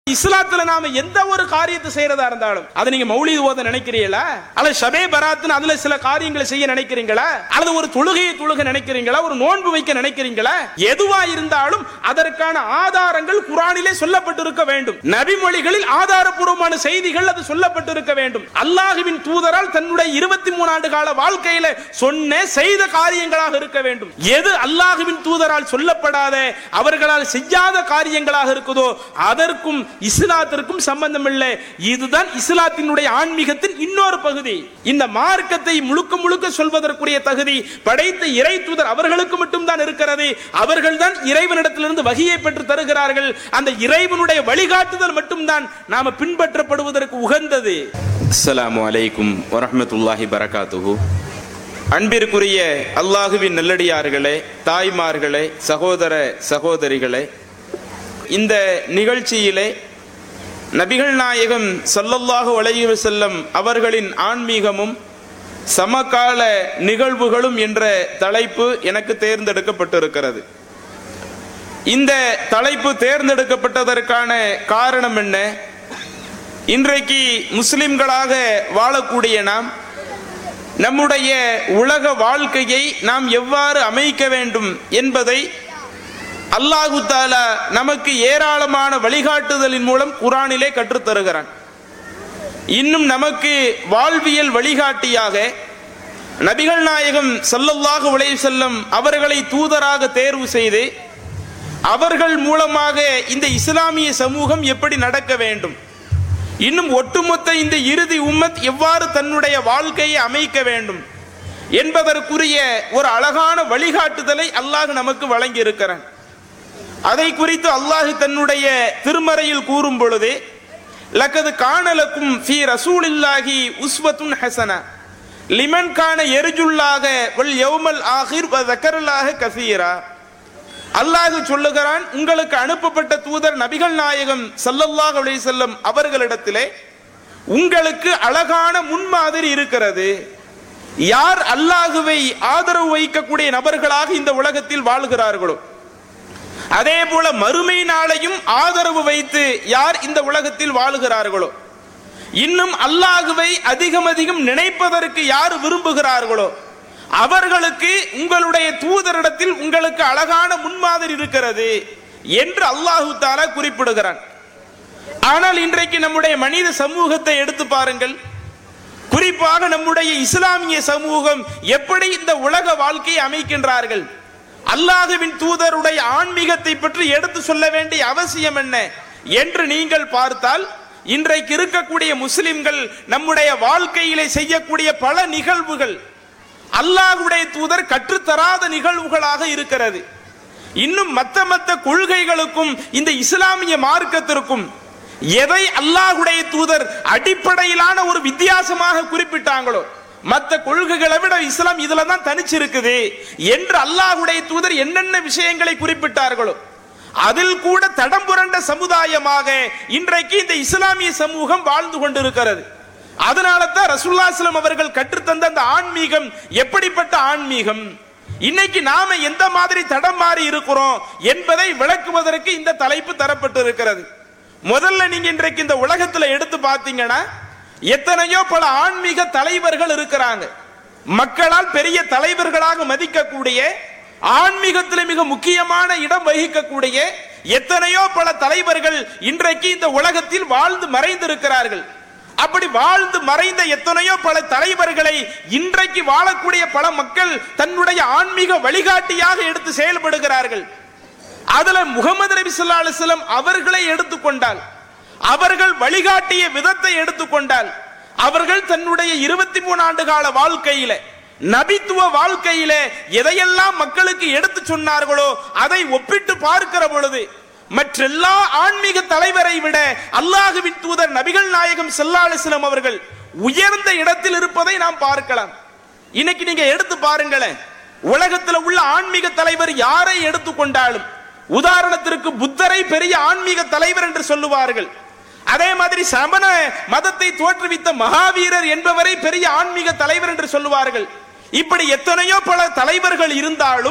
இஸ்லாத்துல நாம எந்த ஒரு காரியத்தை செய்யறதா இருந்தாலும் அதை நீங்க மௌலிது ஓத நினைக்கிறீங்களா அல்லது ஷபே பராத்துன்னு அதுல சில காரியங்களை செய்ய நினைக்கிறீங்களா அல்லது ஒரு தொழுகையை தொழுக நினைக்கிறீங்களா ஒரு நோன்பு வைக்க நினைக்கிறீங்களா எதுவா இருந்தாலும் அதற்கான ஆதாரங்கள் குரானிலே சொல்லப்பட்டிருக்க வேண்டும் நபிமொழிகளில் ஆதாரபூர்வமான செய்திகள் அது சொல்லப்பட்டிருக்க வேண்டும் அல்லாஹுவின் தூதரால் தன்னுடைய இருபத்தி மூணு ஆண்டு கால வாழ்க்கையில சொன்ன செய்த காரியங்களாக இருக்க வேண்டும் எது அல்லாஹுவின் தூதரால் சொல்லப்படாத அவர்களால் செய்யாத காரியங்களாக இருக்குதோ அதற்கும் இஸ்லாத்திற்கும் சம்பந்தம் இல்லை இதுதான் இஸ்லாத்தினுடைய ஆன்மீகத்தின் இன்னொரு பகுதி இந்த மார்க்கத்தை முழுக்க முழுக்க சொல்வதற்குரிய தகுதி படைத்த இறை தூதர் அவர்களுக்கு மட்டும்தான் இருக்கிறது அவர்கள் தான் இறைவனிடத்திலிருந்து வகையை பெற்று தருகிறார்கள் அந்த இறைவனுடைய வழிகாட்டுதல் மட்டும்தான் நாம பின்பற்றப்படுவதற்கு உகந்தது அஸ்ஸலாமு அலைக்கும் வரஹ்மத்துல்லாஹி பரகாத்துஹு அன்பிற்குரிய அல்லாஹுவின் நல்லடியார்களே தாய்மார்களே சகோதர சகோதரிகளே இந்த நிகழ்ச்சியிலே நபிகள் நாயகம் ஸல்லல்லாஹு அலைஹி வஸல்லம் அவர்களின் ஆன்மீகமும் சமகால நிகழ்வுகளும் என்ற தலைப்பு எனக்கு தேர்ந்தெடுக்கப்பட்டிருக்கிறது இந்த தலைப்பு தேர்ந்தெடுக்கப்பட்டதற்கான காரணம் என்ன இன்றைக்கு முஸ்லிம்களாக வாழக்கூடிய நாம் நம்முடைய உலக வாழ்க்கையை நாம் எவ்வாறு அமைக்க வேண்டும் என்பதை அல்லாஹு தாலா நமக்கு ஏராளமான வழிகாட்டுதலின் மூலம் குரானிலே கற்றுத்தருகிறான் இன்னும் நமக்கு வாழ்வியல் வழிகாட்டியாக நபிகள் நாயகம் ஸல்லல்லாஹு அலைஹி செல்லம் அவர்களை தூதராக தேர்வு செய்து அவர்கள் மூலமாக இந்த இஸ்லாமிய சமூகம் எப்படி நடக்க வேண்டும் இன்னும் ஒட்டுமொத்த இந்த இறுதி உம்மத் எவ்வாறு தன்னுடைய வாழ்க்கையை அமைக்க வேண்டும் என்பதற்குரிய ஒரு அழகான வழிகாட்டுதலை அல்லாஹ் நமக்கு வழங்கி இருக்கிறான் அதை குறித்து அல்லாஹ் தன்னுடைய திருமறையில் கூறும் பொழுது லக்கது காணலக்கும் ஃபி ரசூலில்லாஹி உஸ்வத்துன் ஹசனா லிமன் கான எரிஜுல்லாக வல் யௌமல் ஆஹிர் வ தக்கருல்லாக கசீரா அல்லாஹ் சொல்லுகிறான் உங்களுக்கு அனுப்பப்பட்ட தூதர் நபிகள் நாயகம் ஸல்லல்லாஹு அலைஹி வஸல்லம் அவர்களிடத்திலே உங்களுக்கு அழகான முன்மாதிரி இருக்கிறது யார் அல்லாஹுவை ஆதரவு வைக்கக்கூடிய நபர்களாக இந்த உலகத்தில் வாழ்கிறார்களோ அதே போல மறுமை நாளையும் ஆதரவு வைத்து யார் இந்த உலகத்தில் வாழுகிறார்களோ இன்னும் அல்லாஹுவை அதிகம் அதிகம் நினைப்பதற்கு யார் விரும்புகிறார்களோ அவர்களுக்கு உங்களுடைய தூதரிடத்தில் உங்களுக்கு அழகான முன்மாதிரி இருக்கிறது என்று அல்லாஹு தாலா குறிப்பிடுகிறான் ஆனால் இன்றைக்கு நம்முடைய மனித சமூகத்தை எடுத்து பாருங்கள் குறிப்பாக நம்முடைய இஸ்லாமிய சமூகம் எப்படி இந்த உலக வாழ்க்கையை அமைக்கின்றார்கள் அல்லாஹுவின் தூதருடைய ஆன்மீகத்தை பற்றி எடுத்து சொல்ல வேண்டிய அவசியம் என்ன என்று நீங்கள் பார்த்தால் இன்றைக்கு இருக்கக்கூடிய முஸ்லிம்கள் நம்முடைய வாழ்க்கையிலே செய்யக்கூடிய பல நிகழ்வுகள் அல்லாஹுடைய தூதர் கற்றுத்தராத நிகழ்வுகளாக இருக்கிறது இன்னும் மத்த மத்த கொள்கைகளுக்கும் இந்த இஸ்லாமிய மார்க்கத்திற்கும் எதை அல்லாஹுடைய தூதர் அடிப்படையிலான ஒரு வித்தியாசமாக குறிப்பிட்டாங்களோ மற்ற கொள்கைகளை விட இஸ்லாம் இதுல தான் தனிச்சிருக்குது என்று அல்லாஹுடைய தூதர் என்னென்ன விஷயங்களை குறிப்பிட்டார்களோ அதில் கூட தடம் புரண்ட சமுதாயமாக இன்றைக்கு இந்த இஸ்லாமிய சமூகம் வாழ்ந்து கொண்டிருக்கிறது அதனால தான் ரசூல்லாஸ்லம் அவர்கள் கற்றுத்தந்த அந்த ஆன்மீகம் எப்படிப்பட்ட ஆன்மீகம் இன்னைக்கு நாம எந்த மாதிரி தடம் மாறி இருக்கிறோம் என்பதை விளக்குவதற்கு இந்த தலைப்பு தரப்பட்டு இருக்கிறது முதல்ல நீங்க இன்றைக்கு இந்த உலகத்துல எடுத்து பார்த்தீங்கன்னா எத்தனையோ பல ஆன்மீக தலைவர்கள் இருக்கிறாங்க மக்களால் பெரிய தலைவர்களாக மதிக்கக்கூடிய ஆன்மீகத்தில் மிக முக்கியமான இடம் வகிக்கக்கூடிய எத்தனையோ பல தலைவர்கள் இன்றைக்கு இந்த உலகத்தில் வாழ்ந்து மறைந்திருக்கிறார்கள் அப்படி வாழ்ந்து மறைந்த எத்தனையோ பல தலைவர்களை இன்றைக்கு வாழக்கூடிய பல மக்கள் தன்னுடைய ஆன்மீக வழிகாட்டியாக எடுத்து செயல்படுகிறார்கள் அதுல முகமது நபி ஸல்லல்லாஹு அலைஹி வஸல்லம் அவர்களை எடுத்துக்கொண்டால் அவர்கள் வழிகாட்டிய விதத்தை எடுத்துக்கொண்டால் அவர்கள் தன்னுடைய இருபத்தி மூணு ஆண்டு கால வாழ்க்கையில நபித்துவ வாழ்க்கையில எதையெல்லாம் மக்களுக்கு எடுத்து சொன்னார்களோ அதை ஒப்பிட்டு பார்க்கிற பொழுது மற்றெல்லா ஆன்மீக தலைவரை விட அல்லாஹுவின் தூதர் நபிகள் நாயகம் செல்லாலிஸ்லம் அவர்கள் உயர்ந்த இடத்தில் இருப்பதை நாம் பார்க்கலாம் இன்னைக்கு நீங்க எடுத்து பாருங்களேன் உலகத்தில் உள்ள ஆன்மீக தலைவர் யாரை எடுத்துக்கொண்டாலும் உதாரணத்திற்கு புத்தரை பெரிய ஆன்மீக தலைவர் என்று சொல்லுவார்கள் அதே மாதிரி சமண மதத்தை தோற்றுவித்த மகாவீரர் என்பவரை பெரிய ஆன்மீக தலைவர் என்று சொல்லுவார்கள் இப்படி எத்தனையோ பல தலைவர்கள் இருந்தாலும்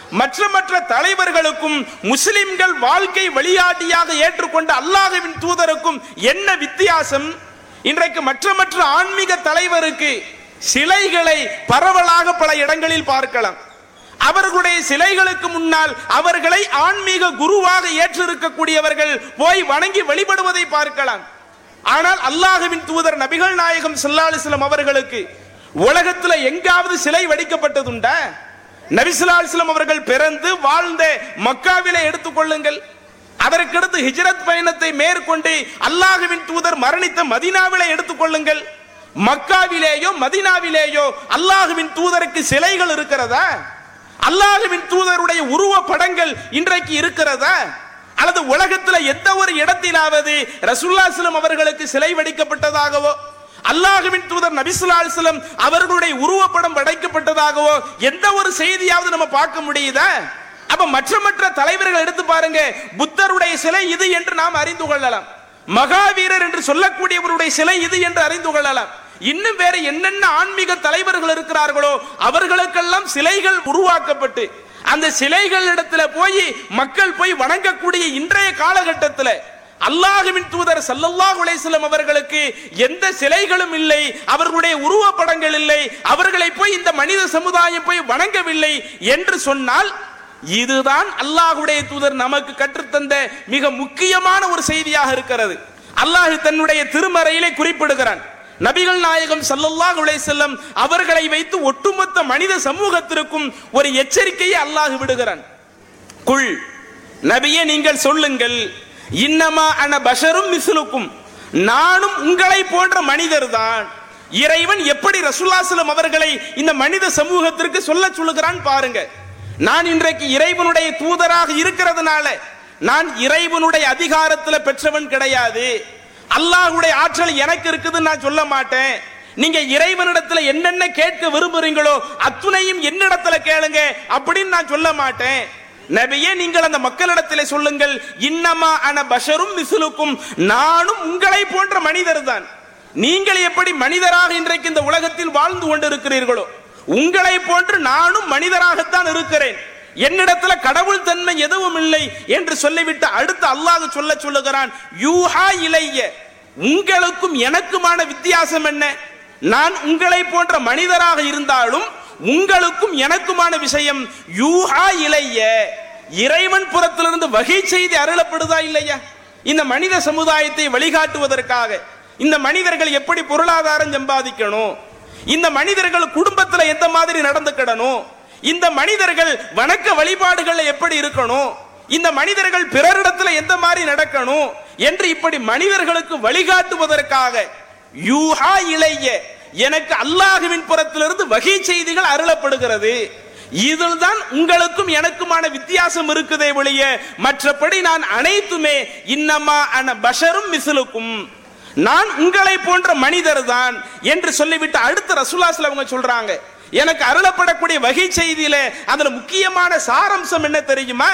மற்ற மற்ற தலைவர்களுக்கும் முஸ்லிம்கள் வாழ்க்கை வழிகாட்டியாக ஏற்றுக்கொண்ட அல்லாஹ்வின் தூதருக்கும் என்ன வித்தியாசம் இன்றைக்கு மற்ற மற்ற ஆன்மீக தலைவருக்கு சிலைகளை பரவலாக பல இடங்களில் பார்க்கலாம் அவர்களுடைய சிலைகளுக்கு முன்னால் அவர்களை ஆன்மீக குருவாக ஏற்றிருக்கக்கூடியவர்கள் போய் வணங்கி வழிபடுவதை பார்க்கலாம் ஆனால் அல்லாஹ்வின் தூதர் நபிகள் நாயகம் ஸல்லல்லாஹு அலைஹி வஸல்லம் அவர்களுக்கு உலகத்துல எங்காவது சிலை வடிக்கப்பட்டதுண்டா நபிசுல்லாஸ்லம் அவர்கள் பிறந்து வாழ்ந்த மக்காவிலே எடுத்துக்கொள்ளுங்கள் அதற்கடுத்து ஹிஜ்ரத் பயணத்தை மேற்கொண்டு அல்லாஹுவின் தூதர் மரணித்த மதீனாவிலே எடுத்துக்கொள்ளுங்கள் மக்காவிலேயோ மதீனாவிலேயோ அல்லாஹுவின் தூதருக்கு சிலைகள் இருக்கிறதா அல்லாஹுவின் தூதருடைய உருவ படங்கள் இன்றைக்கு இருக்கிறதா அல்லது உலகத்துல எந்த ஒரு இடத்திலாவது ரசூல்லாஸ்லம் அவர்களுக்கு சிலை வடிக்கப்பட்டதாகவோ அல்லாஹுவின் தூதர் நபிசுல்லாஸ்லம் அவர்களுடைய உருவப்படம் படைக்கப்பட்டதாகவோ எந்த ஒரு செய்தியாவது நம்ம பார்க்க முடியுதா அப்ப மற்ற மற்ற தலைவர்கள் எடுத்து பாருங்க புத்தருடைய சிலை இது என்று நாம் அறிந்து கொள்ளலாம் மகாவீரர் என்று சொல்லக்கூடியவருடைய சிலை இது என்று அறிந்து கொள்ளலாம் இன்னும் வேற என்னென்ன ஆன்மீக தலைவர்கள் இருக்கிறார்களோ அவர்களுக்கெல்லாம் சிலைகள் உருவாக்கப்பட்டு அந்த சிலைகள் இடத்துல போய் மக்கள் போய் வணங்கக்கூடிய இன்றைய காலகட்டத்தில் அல்லாஹுவின் தூதர் சல்லல்லாஹு அலைஹிஸ்ஸலாம் அவர்களுக்கு எந்த சிலைகளும் இல்லை அவர்களுடைய உருவப்படங்கள் இல்லை அவர்களை போய் இந்த மனித சமுதாயம் போய் வணங்கவில்லை என்று சொன்னால் இதுதான் அல்லாஹுடைய தூதர் நமக்கு கற்றுத்தந்த மிக முக்கியமான ஒரு செய்தியாக இருக்கிறது அல்லாஹ் தன்னுடைய திருமறையிலே குறிப்பிடுகிறான் நபிகள் நாயகம் சல்லல்லாஹு அலைஹி வஸல்லம் அவர்களை வைத்து ஒட்டுமொத்த மனித சமூகத்திற்கும் ஒரு எச்சரிக்கையை அல்லாஹ் விடுகிறான் குள் நபியே நீங்கள் சொல்லுங்கள் இன்னமா அன பஷரும் மிஸ்லுக்கும் நானும் உங்களை போன்ற மனிதர் தான் இறைவன் எப்படி ரசூல்லாசலம் அவர்களை இந்த மனித சமூகத்திற்கு சொல்ல சொல்லுகிறான் பாருங்க நான் இன்றைக்கு இறைவனுடைய தூதராக இருக்கிறதுனால நான் இறைவனுடைய அதிகாரத்தில் பெற்றவன் கிடையாது அல்லாஹ்வுடைய ஆற்றல் எனக்கு இருக்குதுன்னு நான் சொல்ல மாட்டேன் நீங்க இறைவனிடத்துல என்னென்ன கேட்க விரும்புறீங்களோ அத்துணையும் என்னிடத்துல கேளுங்க அப்படின்னு நான் சொல்ல மாட்டேன் நபியே நீங்கள் அந்த மக்களிடத்திலே சொல்லுங்கள் இன்னமா அன பஷரும் மிசுலுக்கும் நானும் உங்களை போன்ற மனிதர் தான் நீங்கள் எப்படி மனிதராக இன்றைக்கு இந்த உலகத்தில் வாழ்ந்து கொண்டிருக்கிறீர்களோ உங்களை போன்று நானும் மனிதராகத்தான் இருக்கிறேன் என்னிடத்துல கடவுள் தன்மை எதுவும் இல்லை என்று சொல்லிவிட்டு அடுத்து அல்லாஹ் சொல்ல சொல்லுகிறான் யூஹா இலைய உங்களுக்கும் எனக்குமான வித்தியாசம் என்ன நான் உங்களை போன்ற மனிதராக இருந்தாலும் உங்களுக்கும் எனக்குமான விஷயம் யூஹா இலைய இறைவன் புறத்திலிருந்து வகை செய்தி அருளப்படுதா இல்லையா இந்த மனித சமுதாயத்தை வழிகாட்டுவதற்காக இந்த மனிதர்கள் எப்படி பொருளாதாரம் சம்பாதிக்கணும் இந்த மனிதர்கள் குடும்பத்துல எந்த மாதிரி நடந்துக்கிடணும் இந்த மனிதர்கள் வணக்க வழிபாடுகள்ல எப்படி இருக்கணும் இந்த மனிதர்கள் பிறரிடத்துல எந்த மாதிரி நடக்கணும் என்று இப்படி மனிதர்களுக்கு வழிகாட்டுவதற்காக யூஹா இளைய எனக்கு அல்லாஹுவின் புறத்திலிருந்து வகை செய்திகள் அருளப்படுகிறது இதில் தான் உங்களுக்கும் எனக்குமான வித்தியாசம் இருக்குதே ஒழிய மற்றபடி நான் அனைத்துமே இன்னமா அன பஷரும் மிசிலுக்கும் நான் உங்களை போன்ற மனிதர் தான் என்று சொல்லிவிட்டு அடுத்த ரசூலாஸ்ல அவங்க சொல்றாங்க எனக்கு அருளப்படக்கூடிய வகை செய்தியில அதுல முக்கியமான சாரம்சம் என்ன தெரியுமா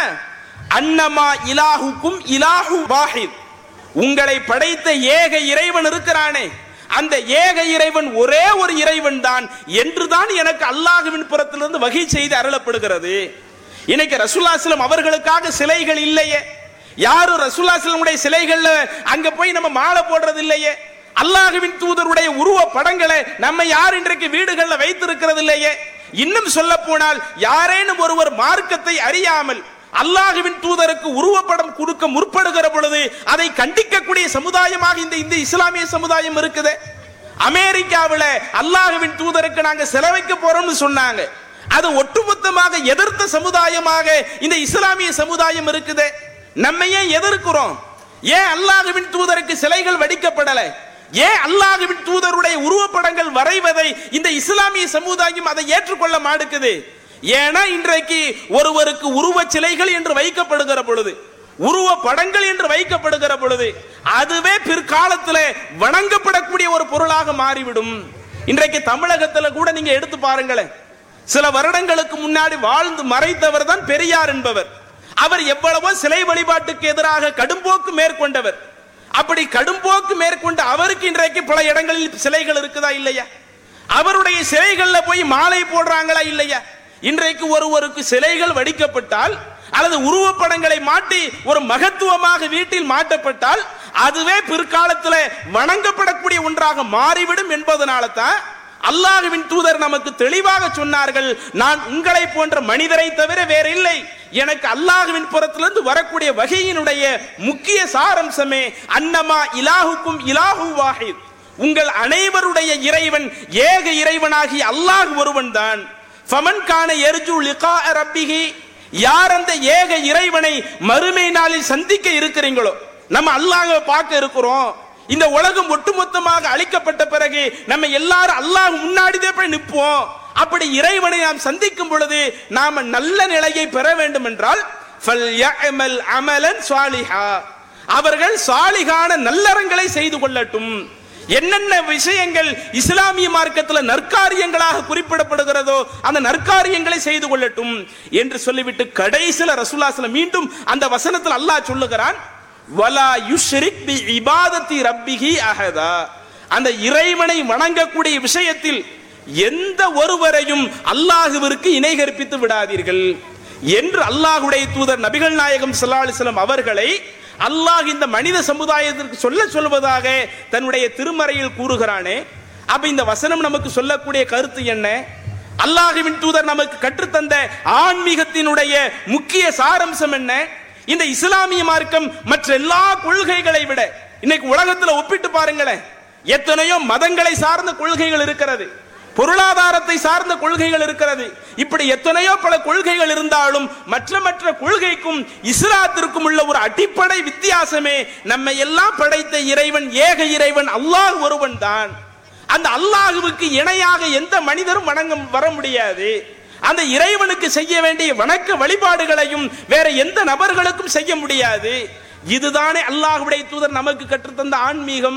அன்னமா இலாஹுக்கும் இலாஹு வாஹித் உங்களை படைத்த ஏக இறைவன் இருக்கிறானே அந்த ஏக இறைவன் ஒரே ஒரு இறைவன் தான் என்றுதான் எனக்கு அல்லாஹுவின் புறத்திலிருந்து வகை செய்து அருளப்படுகிறது இன்னைக்கு ரசூல்லாஸ்லம் அவர்களுக்காக சிலைகள் இல்லையே யாரும் ரசூல்லாஸ்லமுடைய சிலைகள்ல அங்க போய் நம்ம மாலை போடுறது இல்லையே அல்லாஹுவின் தூதருடைய உருவ படங்களை நம்ம யார் இன்றைக்கு வீடுகளில் வைத்திருக்கிறது இல்லையே இன்னும் சொல்ல போனால் யாரேனும் ஒருவர் மார்க்கத்தை அறியாமல் அல்லாஹுவின் தூதருக்கு உருவப்படம் கொடுக்க முற்படுகிற பொழுது அதை கண்டிக்கக்கூடிய சமுதாயமாக இந்த இந்த இஸ்லாமிய சமுதாயம் இருக்குது அமெரிக்காவில் அல்லாஹுவின் தூதருக்கு நாங்க செலவைக்க போறோம்னு சொன்னாங்க அது ஒட்டுமொத்தமாக எதிர்த்த சமுதாயமாக இந்த இஸ்லாமிய சமுதாயம் இருக்குது நம்ம ஏன் எதிர்க்கிறோம் ஏன் அல்லாஹுவின் தூதருக்கு சிலைகள் வடிக்கப்படல ஏன் அல்லாஹுவின் தூதருடைய உருவப்படங்கள் வரைவதை இந்த இஸ்லாமிய சமுதாயம் அதை ஏற்றுக்கொள்ள மாட்டுக்குது ஏன்னா இன்றைக்கு ஒருவருக்கு உருவ சிலைகள் என்று வைக்கப்படுகிற பொழுது உருவ படங்கள் என்று வைக்கப்படுகிற பொழுது அதுவே பிற்காலத்தில் வணங்கப்படக்கூடிய ஒரு பொருளாக மாறிவிடும் இன்றைக்கு தமிழகத்துல கூட நீங்க எடுத்து பாருங்களேன் சில வருடங்களுக்கு முன்னாடி வாழ்ந்து மறைத்தவர் தான் பெரியார் என்பவர் அவர் எவ்வளவோ சிலை வழிபாட்டுக்கு எதிராக கடும்போக்கு மேற்கொண்டவர் அப்படி கடும்போக்கு மேற்கொண்ட அவருக்கு இன்றைக்கு பல இடங்களில் சிலைகள் இருக்குதா இல்லையா அவருடைய சிலைகள்ல போய் மாலை போடுறாங்களா இல்லையா இன்றைக்கு ஒருவருக்கு சிலைகள் வடிக்கப்பட்டால் அல்லது உருவப்படங்களை மாட்டி ஒரு மகத்துவமாக வீட்டில் மாட்டப்பட்டால் அதுவே பிற்காலத்தில் வணங்கப்படக்கூடிய ஒன்றாக மாறிவிடும் என்பதனால தான் அல்லாஹுவின் தூதர் நமக்கு தெளிவாக சொன்னார்கள் நான் உங்களை போன்ற மனிதரை தவிர வேற இல்லை எனக்கு அல்லாஹுவின் புறத்திலிருந்து வரக்கூடிய வகையினுடைய முக்கிய சாரம்சமே அன்னமா இலாஹுக்கும் இலாஹு வாஹித் உங்கள் அனைவருடைய இறைவன் ஏக இறைவனாகி அல்லாஹ் ஒருவன் தான் ஃபமன் கான எர்ஜு லிகா ரப்பிஹி யார் அந்த ஏக இறைவனை மறுமை நாளில் சந்திக்க இருக்கிறீங்களோ நம்ம அல்லாஹ்வை பார்க்க இருக்கிறோம் இந்த உலகம் ஒட்டுமொத்தமாக அழிக்கப்பட்ட பிறகு நம்ம எல்லாரும் அல்லாஹ் முன்னாடிதே போய் நிற்போம் அப்படி இறைவனை நாம் சந்திக்கும் பொழுது நாம நல்ல நிலையை பெற வேண்டும் என்றால் ஃபல்யஅமல் அமலன் சாலிஹா அவர்கள் சாலிகான நல்லறங்களை செய்து கொள்ளட்டும் என்னென்ன விஷயங்கள் இஸ்லாமிய மார்க்கத்தில் நற்காரியங்களாக குறிப்பிடப்படுகிறதோ அந்த நற்காரியங்களை செய்து கொள்ளட்டும் என்று சொல்லிவிட்டு கடைசில ரசூலாஸ்ல மீண்டும் அந்த வசனத்தில் அல்லாஹ் சொல்லுகிறான் வலா யுஷ்ரிக் பி இபாதத்தி ரப்பிஹி அஹதா அந்த இறைவனை வணங்கக்கூடிய விஷயத்தில் எந்த ஒருவரையும் அல்லாஹுவிற்கு இணை கற்பித்து விடாதீர்கள் என்று அல்லாஹுடைய தூதர் நபிகள் நாயகம் ஸல்லல்லாஹு அலைஹி வஸல்லம் அவர்களை அல்லாஹ் இந்த மனித சமுதாயத்திற்கு சொல்ல சொல்வதாக தன்னுடைய திருமறையில் கூறுகிறானே அப்ப இந்த வசனம் நமக்கு சொல்லக்கூடிய கருத்து என்ன அல்லாஹுவின் தூதர் நமக்கு கற்றுத்தந்த ஆன்மீகத்தினுடைய முக்கிய சாரம்சம் என்ன இந்த இஸ்லாமிய மார்க்கம் மற்ற எல்லா கொள்கைகளை விட இன்னைக்கு உலகத்துல ஒப்பிட்டு பாருங்களேன் எத்தனையோ மதங்களை சார்ந்த கொள்கைகள் இருக்கிறது பொருளாதாரத்தை சார்ந்த கொள்கைகள் இருக்கிறது இப்படி எத்தனையோ பல கொள்கைகள் இருந்தாலும் மற்ற மற்ற கொள்கைக்கும் இஸ்லாத்திற்கும் உள்ள ஒரு அடிப்படை வித்தியாசமே நம்மை எல்லாம் படைத்த இறைவன் ஏக இறைவன் அல்லாஹ் ஒருவன் தான் அந்த அல்லாஹுவுக்கு இணையாக எந்த மனிதரும் வணங்க வர முடியாது அந்த இறைவனுக்கு செய்ய வேண்டிய வணக்க வழிபாடுகளையும் வேற எந்த நபர்களுக்கும் செய்ய முடியாது இதுதானே அல்லாஹுடைய தூதர் நமக்கு கற்றுத்தந்த ஆன்மீகம்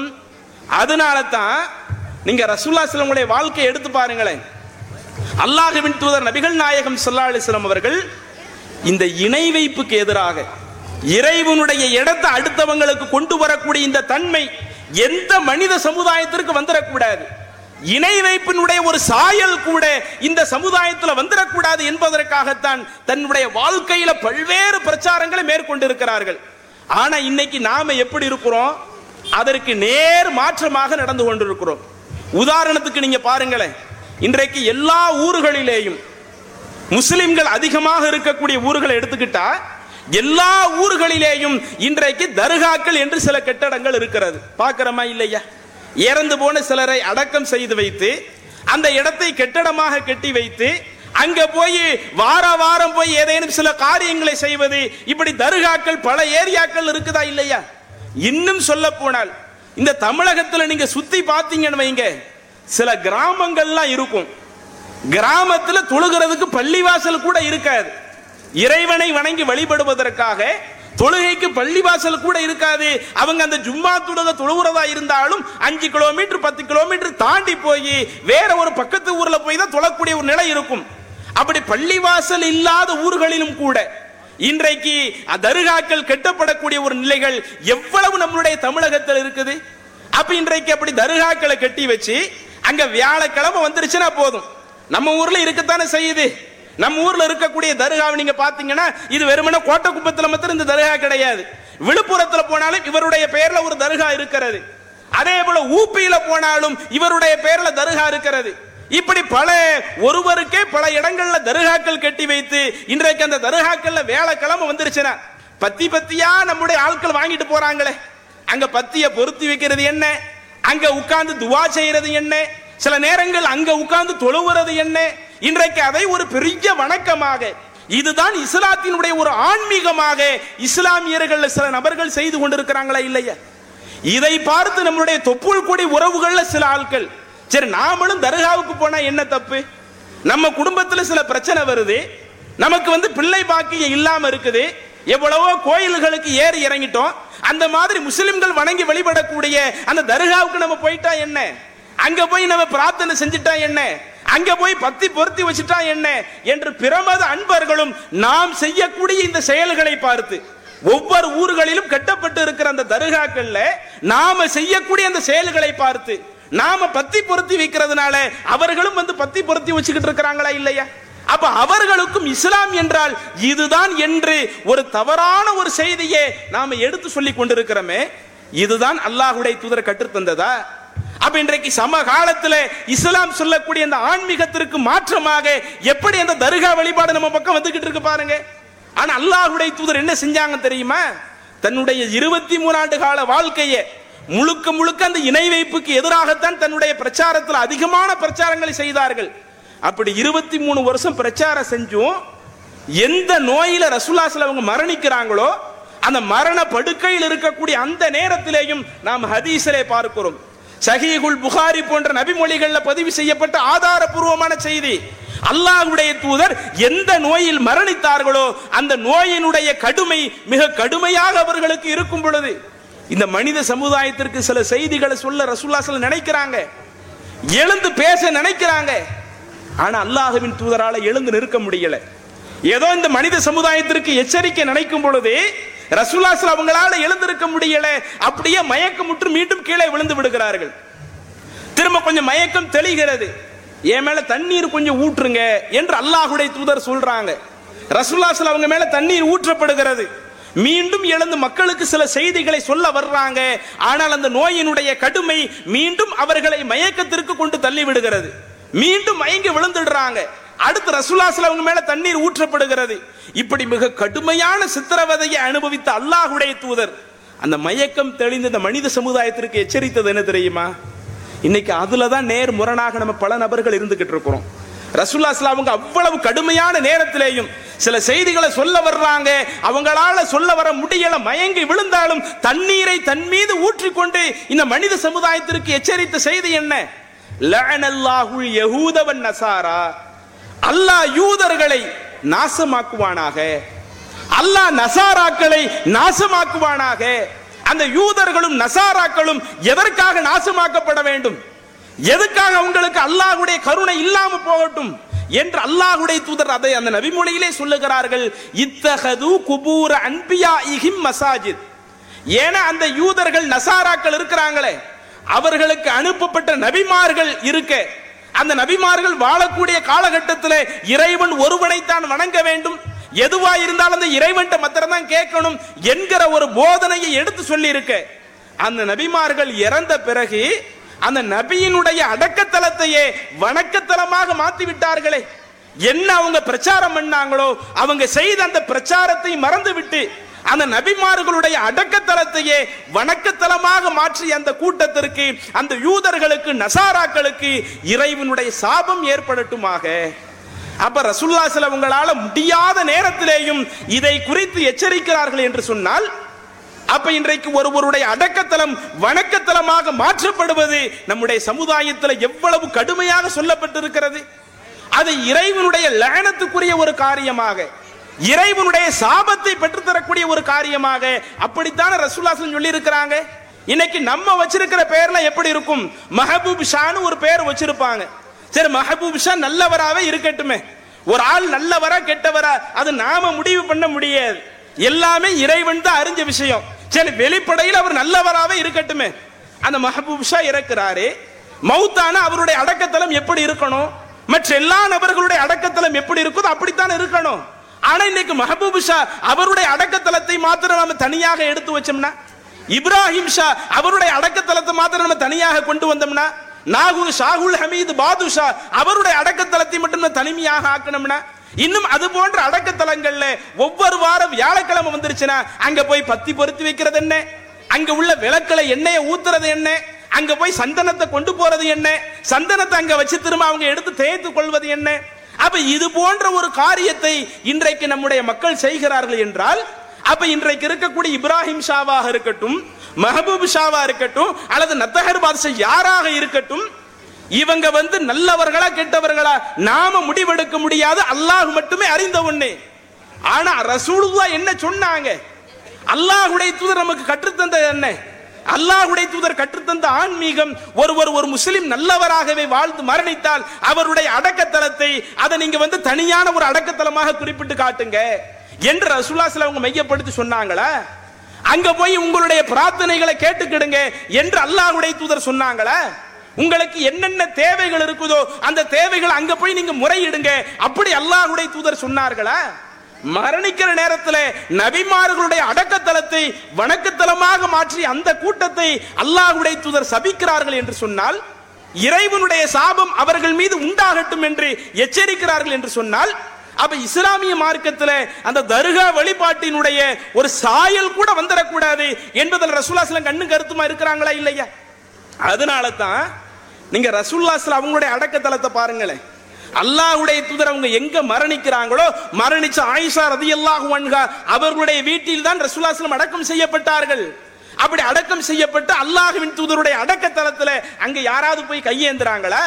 அதனால தான் நீங்க ரசூல்லா சிலமுடைய வாழ்க்கையை எடுத்து பாருங்களேன் அல்லாஹுவின் தூதர் நபிகள் நாயகம் ஸல்லல்லாஹு அலைஹி வஸல்லம் அவர்கள் இந்த இணை வைப்புக்கு எதிராக இறைவனுடைய இடத்தை அடுத்தவங்களுக்கு கொண்டு வரக்கூடிய இந்த தன்மை எந்த மனித சமுதாயத்திற்கு வந்துடக்கூடாது இணை வைப்பினுடைய ஒரு சாயல் கூட இந்த சமுதாயத்தில் வந்துடக்கூடாது என்பதற்காகத்தான் தன்னுடைய வாழ்க்கையில பல்வேறு பிரச்சாரங்களை மேற்கொண்டிருக்கிறார்கள் ஆனா இன்னைக்கு நாம எப்படி இருக்கிறோம் அதற்கு நேர் மாற்றமாக நடந்து கொண்டிருக்கிறோம் உதாரணத்துக்கு நீங்க பாருங்களேன் இன்றைக்கு எல்லா ஊர்களிலேயும் முஸ்லிம்கள் அதிகமாக இருக்கக்கூடிய ஊர்களை எடுத்துக்கிட்டா எல்லா ஊர்களிலேயும் இன்றைக்கு தர்காக்கள் என்று சில கட்டடங்கள் இருக்கிறது பார்க்கிறோமா இல்லையா இறந்து போன சிலரை அடக்கம் செய்து வைத்து அந்த இடத்தை கெட்டடமாக கட்டி வைத்து அங்க போய் வார வாரம் போய் ஏதேனும் சில காரியங்களை செய்வது இப்படி தர்காக்கள் பல ஏரியாக்கள் இருக்குதா இல்லையா இன்னும் சொல்ல போனால் இந்த தமிழகத்துல நீங்க சுத்தி பார்த்தீங்கன்னு வைங்க சில கிராமங்கள்லாம் இருக்கும் கிராமத்துல தொழுகிறதுக்கு பள்ளிவாசல் கூட இருக்காது இறைவனை வணங்கி வழிபடுவதற்காக தொழுகைக்கு பள்ளிவாசல் கூட இருக்காது அவங்க அந்த ஜும்மா தொழுக தொழுகிறதா இருந்தாலும் அஞ்சு கிலோமீட்டர் பத்து கிலோமீட்டர் தாண்டி போய் வேற ஒரு பக்கத்து ஊர்ல போய் தான் தொழக்கூடிய ஒரு நிலை இருக்கும் அப்படி பள்ளிவாசல் இல்லாத ஊர்களிலும் கூட இன்றைக்கு தர்காக்கள் கெட்டப்படக்கூடிய ஒரு நிலைகள் எவ்வளவு நம்மளுடைய தமிழகத்தில் இருக்குது அப்ப இன்றைக்கு அப்படி தர்காக்களை கட்டி வச்சு அங்க வியாழக்கிழமை வந்துருச்சுன்னா போதும் நம்ம ஊர்ல இருக்கத்தானே செய்யுது நம்ம ஊர்ல இருக்கக்கூடிய தர்காவை நீங்க பாத்தீங்கன்னா இது வெறுமனே கோட்டை குப்பத்துல மாத்திரம் இந்த தர்கா கிடையாது விழுப்புரத்துல போனாலும் இவருடைய பெயர்ல ஒரு தர்கா இருக்கிறது அதே போல ஊப்பியில போனாலும் இவருடைய பெயர்ல தர்கா இருக்கிறது இப்படி பல ஒருவருக்கே பல இடங்கள்ல தர்காக்கள் கட்டி வைத்து இன்றைக்கு அந்த தர்காக்கள்ல வேலைக்கிழமை வந்துருச்சுன்னா பத்தி பத்தியா நம்முடைய ஆட்கள் வாங்கிட்டு போறாங்களே அங்க பத்திய பொருத்தி வைக்கிறது என்ன அங்க உட்கார்ந்து துவா செய்யறது என்ன சில நேரங்கள் அங்க உட்கார்ந்து தொழுவுறது என்ன இன்றைக்கு அதை ஒரு பெரிய வணக்கமாக இதுதான் இஸ்லாத்தினுடைய ஒரு ஆன்மீகமாக இஸ்லாமியர்கள் சில நபர்கள் செய்து கொண்டிருக்கிறாங்களா இல்லையா இதை பார்த்து நம்மளுடைய தொப்புள் கொடி உறவுகள்ல சில ஆட்கள் சரி நாமளும் தர்காவுக்கு போனா என்ன தப்பு நம்ம குடும்பத்துல சில பிரச்சனை வருது நமக்கு வந்து பிள்ளை பாக்கியம் இல்லாம இருக்குது எவ்வளவோ கோயில்களுக்கு ஏறி இறங்கிட்டோம் அந்த மாதிரி முஸ்லிம்கள் வணங்கி வழிபடக்கூடிய அந்த தர்காவுக்கு நம்ம போயிட்டா என்ன அங்க போய் நம்ம பிரார்த்தனை செஞ்சுட்டா என்ன அங்க போய் பத்தி பொருத்தி வச்சுட்டா என்ன என்று பிரமத அன்பர்களும் நாம் செய்யக்கூடிய இந்த செயல்களை பார்த்து ஒவ்வொரு ஊர்களிலும் கட்டப்பட்டு இருக்கிற அந்த தர்காக்கள்ல நாம செய்யக்கூடிய அந்த செயல்களை பார்த்து நாம பத்தி பொருத்தி வைக்கிறதுனால அவர்களும் வந்து பத்தி பொருத்தி வச்சுக்கிட்டு இருக்கிறாங்களா இல்லையா அப்ப அவர்களுக்கும் இஸ்லாம் என்றால் இதுதான் என்று ஒரு தவறான ஒரு செய்தியை நாம எடுத்து சொல்லி கொண்டிருக்கிறோமே இதுதான் அல்லாஹுடைய தூதர் கற்றுத்தந்ததா அப்ப இன்றைக்கு சம காலத்துல இஸ்லாம் சொல்லக்கூடிய அந்த ஆன்மீகத்திற்கு மாற்றமாக எப்படி அந்த தர்கா வழிபாடு நம்ம பக்கம் வந்துகிட்டு இருக்கு பாருங்க ஆனா அல்லாஹுடைய தூதர் என்ன செஞ்சாங்க தெரியுமா தன்னுடைய இருபத்தி மூணு ஆண்டு கால வாழ்க்கையை முழுக்க முழுக்க அந்த இணை வைப்புக்கு எதிராகத்தான் தன்னுடைய பிரச்சாரத்தில் அதிகமான பிரச்சாரங்களை செய்தார்கள் அப்படி இருபத்தி மூணு வருஷம் பிரச்சாரம் செஞ்சும் எந்த நோயில ரசூலாஸ்ல அவங்க மரணிக்கிறாங்களோ அந்த மரண படுக்கையில் இருக்கக்கூடிய அந்த நேரத்திலேயும் நாம் ஹதீஸிலே பார்க்கிறோம் சஹீகுல் புகாரி போன்ற நபிமொழிகள்ல பதிவு செய்யப்பட்ட ஆதாரபூர்வமான செய்தி அல்லாஹ்வுடைய தூதர் எந்த நோயில் மரணித்தார்களோ அந்த நோயினுடைய கடுமை மிக கடுமையாக அவர்களுக்கு இருக்கும் பொழுது இந்த மனித சமுதாயத்திற்கு சில செய்திகளை சொல்ல ரசூல்லா சில நினைக்கிறாங்க எழுந்து பேச நினைக்கிறாங்க ஆனா அல்லாஹ்வின் தூதரால எழுந்து நிற்க முடியல ஏதோ இந்த மனித சமுதாயத்திற்கு எச்சரிக்கை நினைக்கும் பொழுது ரசூலாஸ்ல அவங்களால எழுந்திருக்க முடியல அப்படியே மயக்கமுற்று மீண்டும் கீழே விழுந்து விடுகிறார்கள் திரும்ப கொஞ்சம் மயக்கம் தெளிகிறது என் மேல தண்ணீர் கொஞ்சம் ஊற்றுங்க என்று அல்லாஹுடைய தூதர் சொல்றாங்க ரசூல்லாஸ்ல அவங்க மேல தண்ணீர் ஊற்றப்படுகிறது மீண்டும் எழுந்து மக்களுக்கு சில செய்திகளை சொல்ல வர்றாங்க ஆனால் அந்த நோயினுடைய கடுமை மீண்டும் அவர்களை மயக்கத்திற்கு கொண்டு தள்ளி விடுகிறது மீண்டும் மயங்கி விழுந்துடுறாங்க அடுத்து ரசூலாஸ்ல அவங்க மேல தண்ணீர் ஊற்றப்படுகிறது இப்படி மிக கடுமையான சித்திரவதையை அனுபவித்த அல்லாஹுடைய தூதர் அந்த மயக்கம் தெளிந்த இந்த மனித சமுதாயத்திற்கு எச்சரித்தது என்ன தெரியுமா இன்னைக்கு அதுல தான் நேர் முரணாக நம்ம பல நபர்கள் இருந்துகிட்டு இருக்கிறோம் ரசூல்லா அவங்க அவ்வளவு கடுமையான நேரத்திலேயும் சில செய்திகளை சொல்ல வர்றாங்க அவங்களால சொல்ல வர முடியல மயங்கி விழுந்தாலும் தண்ணீரை தன் மீது ஊற்றிக்கொண்டு இந்த மனித சமுதாயத்திற்கு எச்சரித்த செய்தி என்ன லஅனல்லாஹுல் யஹூதவன் நசாரா அல்லாஹ் யூதர்களை நாசமாக்குவானாக அல்லாஹ் நசாராக்களை நாசமாக்குவானாக அந்த யூதர்களும் நசாராக்களும் எதற்காக நாசமாக்கப்பட வேண்டும் எதுக்காக அவங்களுக்கு அல்லாஹ்வுடைய கருணை இல்லாம போகட்டும் என்று அல்லாஹ்வுடைய தூதர் அதை அந்த நபிமொழியிலே சொல்லுகிறார்கள் இத்தகது குபூர அன்பியா இஹிம் மசாஜித் ஏன்னா அந்த யூதர்கள் நசாராக்கள் இருக்கிறாங்களே அவர்களுக்கு அனுப்பப்பட்ட நபிமார்கள் இருக்க அந்த நபிமார்கள் வாழக்கூடிய காலகட்டத்தில் இறைவன் ஒருவனைத்தான் வணங்க வேண்டும் எதுவா இருந்தாலும் அந்த இறைவன்ட்ட மாத்திரம் தான் கேட்கணும் என்கிற ஒரு போதனையை எடுத்து சொல்லி இருக்க அந்த நபிமார்கள் இறந்த பிறகு அந்த நபியினுடைய அடக்கத்தலத்தையே வணக்கத்தலமாக மாத்தி விட்டார்களே என்ன அவங்க பிரச்சாரம் பண்ணாங்களோ அவங்க செய்த அந்த பிரச்சாரத்தை மறந்து விட்டு அந்த நபிமார்களுடைய அடக்கத்தலத்தையே வணக்கத்தலமாக மாற்றி அந்த கூட்டத்திற்கு அந்த யூதர்களுக்கு நசாராக்களுக்கு இறைவனுடைய சாபம் ஏற்படட்டுமாக அப்ப ரசுல்லா சிலவங்களால முடியாத நேரத்திலேயும் இதை குறித்து எச்சரிக்கிறார்கள் என்று சொன்னால் அப்ப இன்றைக்கு ஒருவருடைய அடக்கத்தலம் வணக்கத்தலமாக மாற்றப்படுவது நம்முடைய சமுதாயத்தில் எவ்வளவு கடுமையாக சொல்லப்பட்டிருக்கிறது அது இறைவனுடைய லயனத்துக்குரிய ஒரு காரியமாக இறைவனுடைய சாபத்தை பெற்றுத்தரக்கூடிய ஒரு காரியமாக அப்படித்தான ரசூல்லாசன் சொல்லி இருக்கிறாங்க இன்னைக்கு நம்ம வச்சிருக்கிற பேர்ல எப்படி இருக்கும் மஹபூப் ஷான்னு ஒரு பேர் வச்சிருப்பாங்க சரி மஹபூப் ஷா நல்லவராவே இருக்கட்டுமே ஒரு ஆள் நல்லவரா கெட்டவரா அது நாம முடிவு பண்ண முடியாது எல்லாமே இறைவன் தான் அறிஞ்ச விஷயம் சரி வெளிப்படையில் அவர் நல்லவராவே இருக்கட்டுமே அந்த மஹபூப் ஷா இறக்குறாரு மௌத்தான அவருடைய அடக்கத்தலம் எப்படி இருக்கணும் மற்ற எல்லா நபர்களுடைய அடக்கத்தலம் எப்படி இருக்குதோ அப்படித்தான் இருக்கணும் ஆனா இன்னைக்கு மஹபூப் ஷா அவருடைய அடக்கத்தலத்தை மாத்திரம் நம்ம தனியாக எடுத்து வச்சோம்னா இப்ராஹிம் ஷா அவருடைய அடக்கத்தலத்தை மாத்திரம் நம்ம தனியாக கொண்டு வந்தோம்னா நாகூர் ஷாகுல் ஹமீது பாதுஷா அவருடைய அடக்கத்தலத்தை மட்டும் நம்ம தனிமையாக ஆக்கணும்னா இன்னும் அது போன்ற அடக்கத்தலங்கள்ல ஒவ்வொரு வாரம் வியாழக்கிழமை வந்துருச்சுன்னா அங்க போய் பத்தி பொருத்தி வைக்கிறது என்ன அங்க உள்ள விளக்கல எண்ணெயை ஊத்துறது என்ன அங்க போய் சந்தனத்தை கொண்டு போறது என்ன சந்தனத்தை அங்க வச்சு திரும்ப அவங்க எடுத்து தேய்த்து கொள்வது என்ன அப்ப இது போன்ற ஒரு காரியத்தை இன்றைக்கு நம்முடைய மக்கள் செய்கிறார்கள் என்றால் அப்ப இன்றைக்கு இருக்கக்கூடிய இப்ராஹிம் ஷாவாக இருக்கட்டும் மஹபூப் ஷாவா இருக்கட்டும் அல்லது நத்தஹர் பாதுஷா யாராக இருக்கட்டும் இவங்க வந்து நல்லவர்களா கெட்டவர்களா நாம முடிவெடுக்க முடியாது அல்லாஹ் மட்டுமே அறிந்த ஒண்ணு ஆனா ரசூலுல்லா என்ன சொன்னாங்க அல்லாஹுடைய தூதர் நமக்கு கற்றுத்தந்த என்ன அல்லாஹுடைய தூதர் கற்றுத்தந்த ஆன்மீகம் ஒருவர் ஒரு முஸ்லிம் நல்லவராகவே வாழ்ந்து மரணித்தால் அவருடைய அடக்கத்தலத்தை அதை நீங்க வந்து தனியான ஒரு அடக்கத்தலமாக குறிப்பிட்டு காட்டுங்க என்று ரசூல்லாஸ்ல அவங்க மையப்படுத்தி சொன்னாங்களா அங்க போய் உங்களுடைய பிரார்த்தனைகளை கேட்டுக்கிடுங்க என்று அல்லாஹுடைய தூதர் சொன்னாங்களா உங்களுக்கு என்னென்ன தேவைகள் இருக்குதோ அந்த தேவைகள் அங்க போய் நீங்க முறையிடுங்க அப்படி அல்லாஹ்வுடைய தூதர் சொன்னார்களா மரணிக்கிற நேரத்தில் நபிமார்களுடைய அடக்கத்தலத்தை வணக்கத்தலமாக மாற்றி அந்த கூட்டத்தை அல்லாஹ்வுடைய தூதர் சபிக்கிறார்கள் என்று சொன்னால் இறைவனுடைய சாபம் அவர்கள் மீது உண்டாகட்டும் என்று எச்சரிக்கிறார்கள் என்று சொன்னால் அப்ப இஸ்லாமிய மார்க்கத்தில் அந்த தர்கா வழிபாட்டினுடைய ஒரு சாயல் கூட வந்துடக்கூடாது என்பதில் ரசூல்லாஸ்லாம் கண்ணு கருத்துமா இருக்கிறாங்களா இல்லையா அதனால தான் நீங்க ரசூல்லாஸ்ல அவங்களுடைய அடக்கத்தலத்தை பாருங்களேன் அல்லாஹ்வுடைய தூதர் அவங்க எங்க மரணிக்கிறாங்களோ மரணிச்ச ஆயிஷா ரதியல்லாஹு அன்ஹா அவர்களுடைய வீட்டில் தான் ரசூல்லாஸ்லம் அடக்கம் செய்யப்பட்டார்கள் அப்படி அடக்கம் செய்யப்பட்டு அல்லாஹ்வின் தூதருடைய அடக்கத்தலத்துல அங்க யாராவது போய் கையேந்துறாங்களா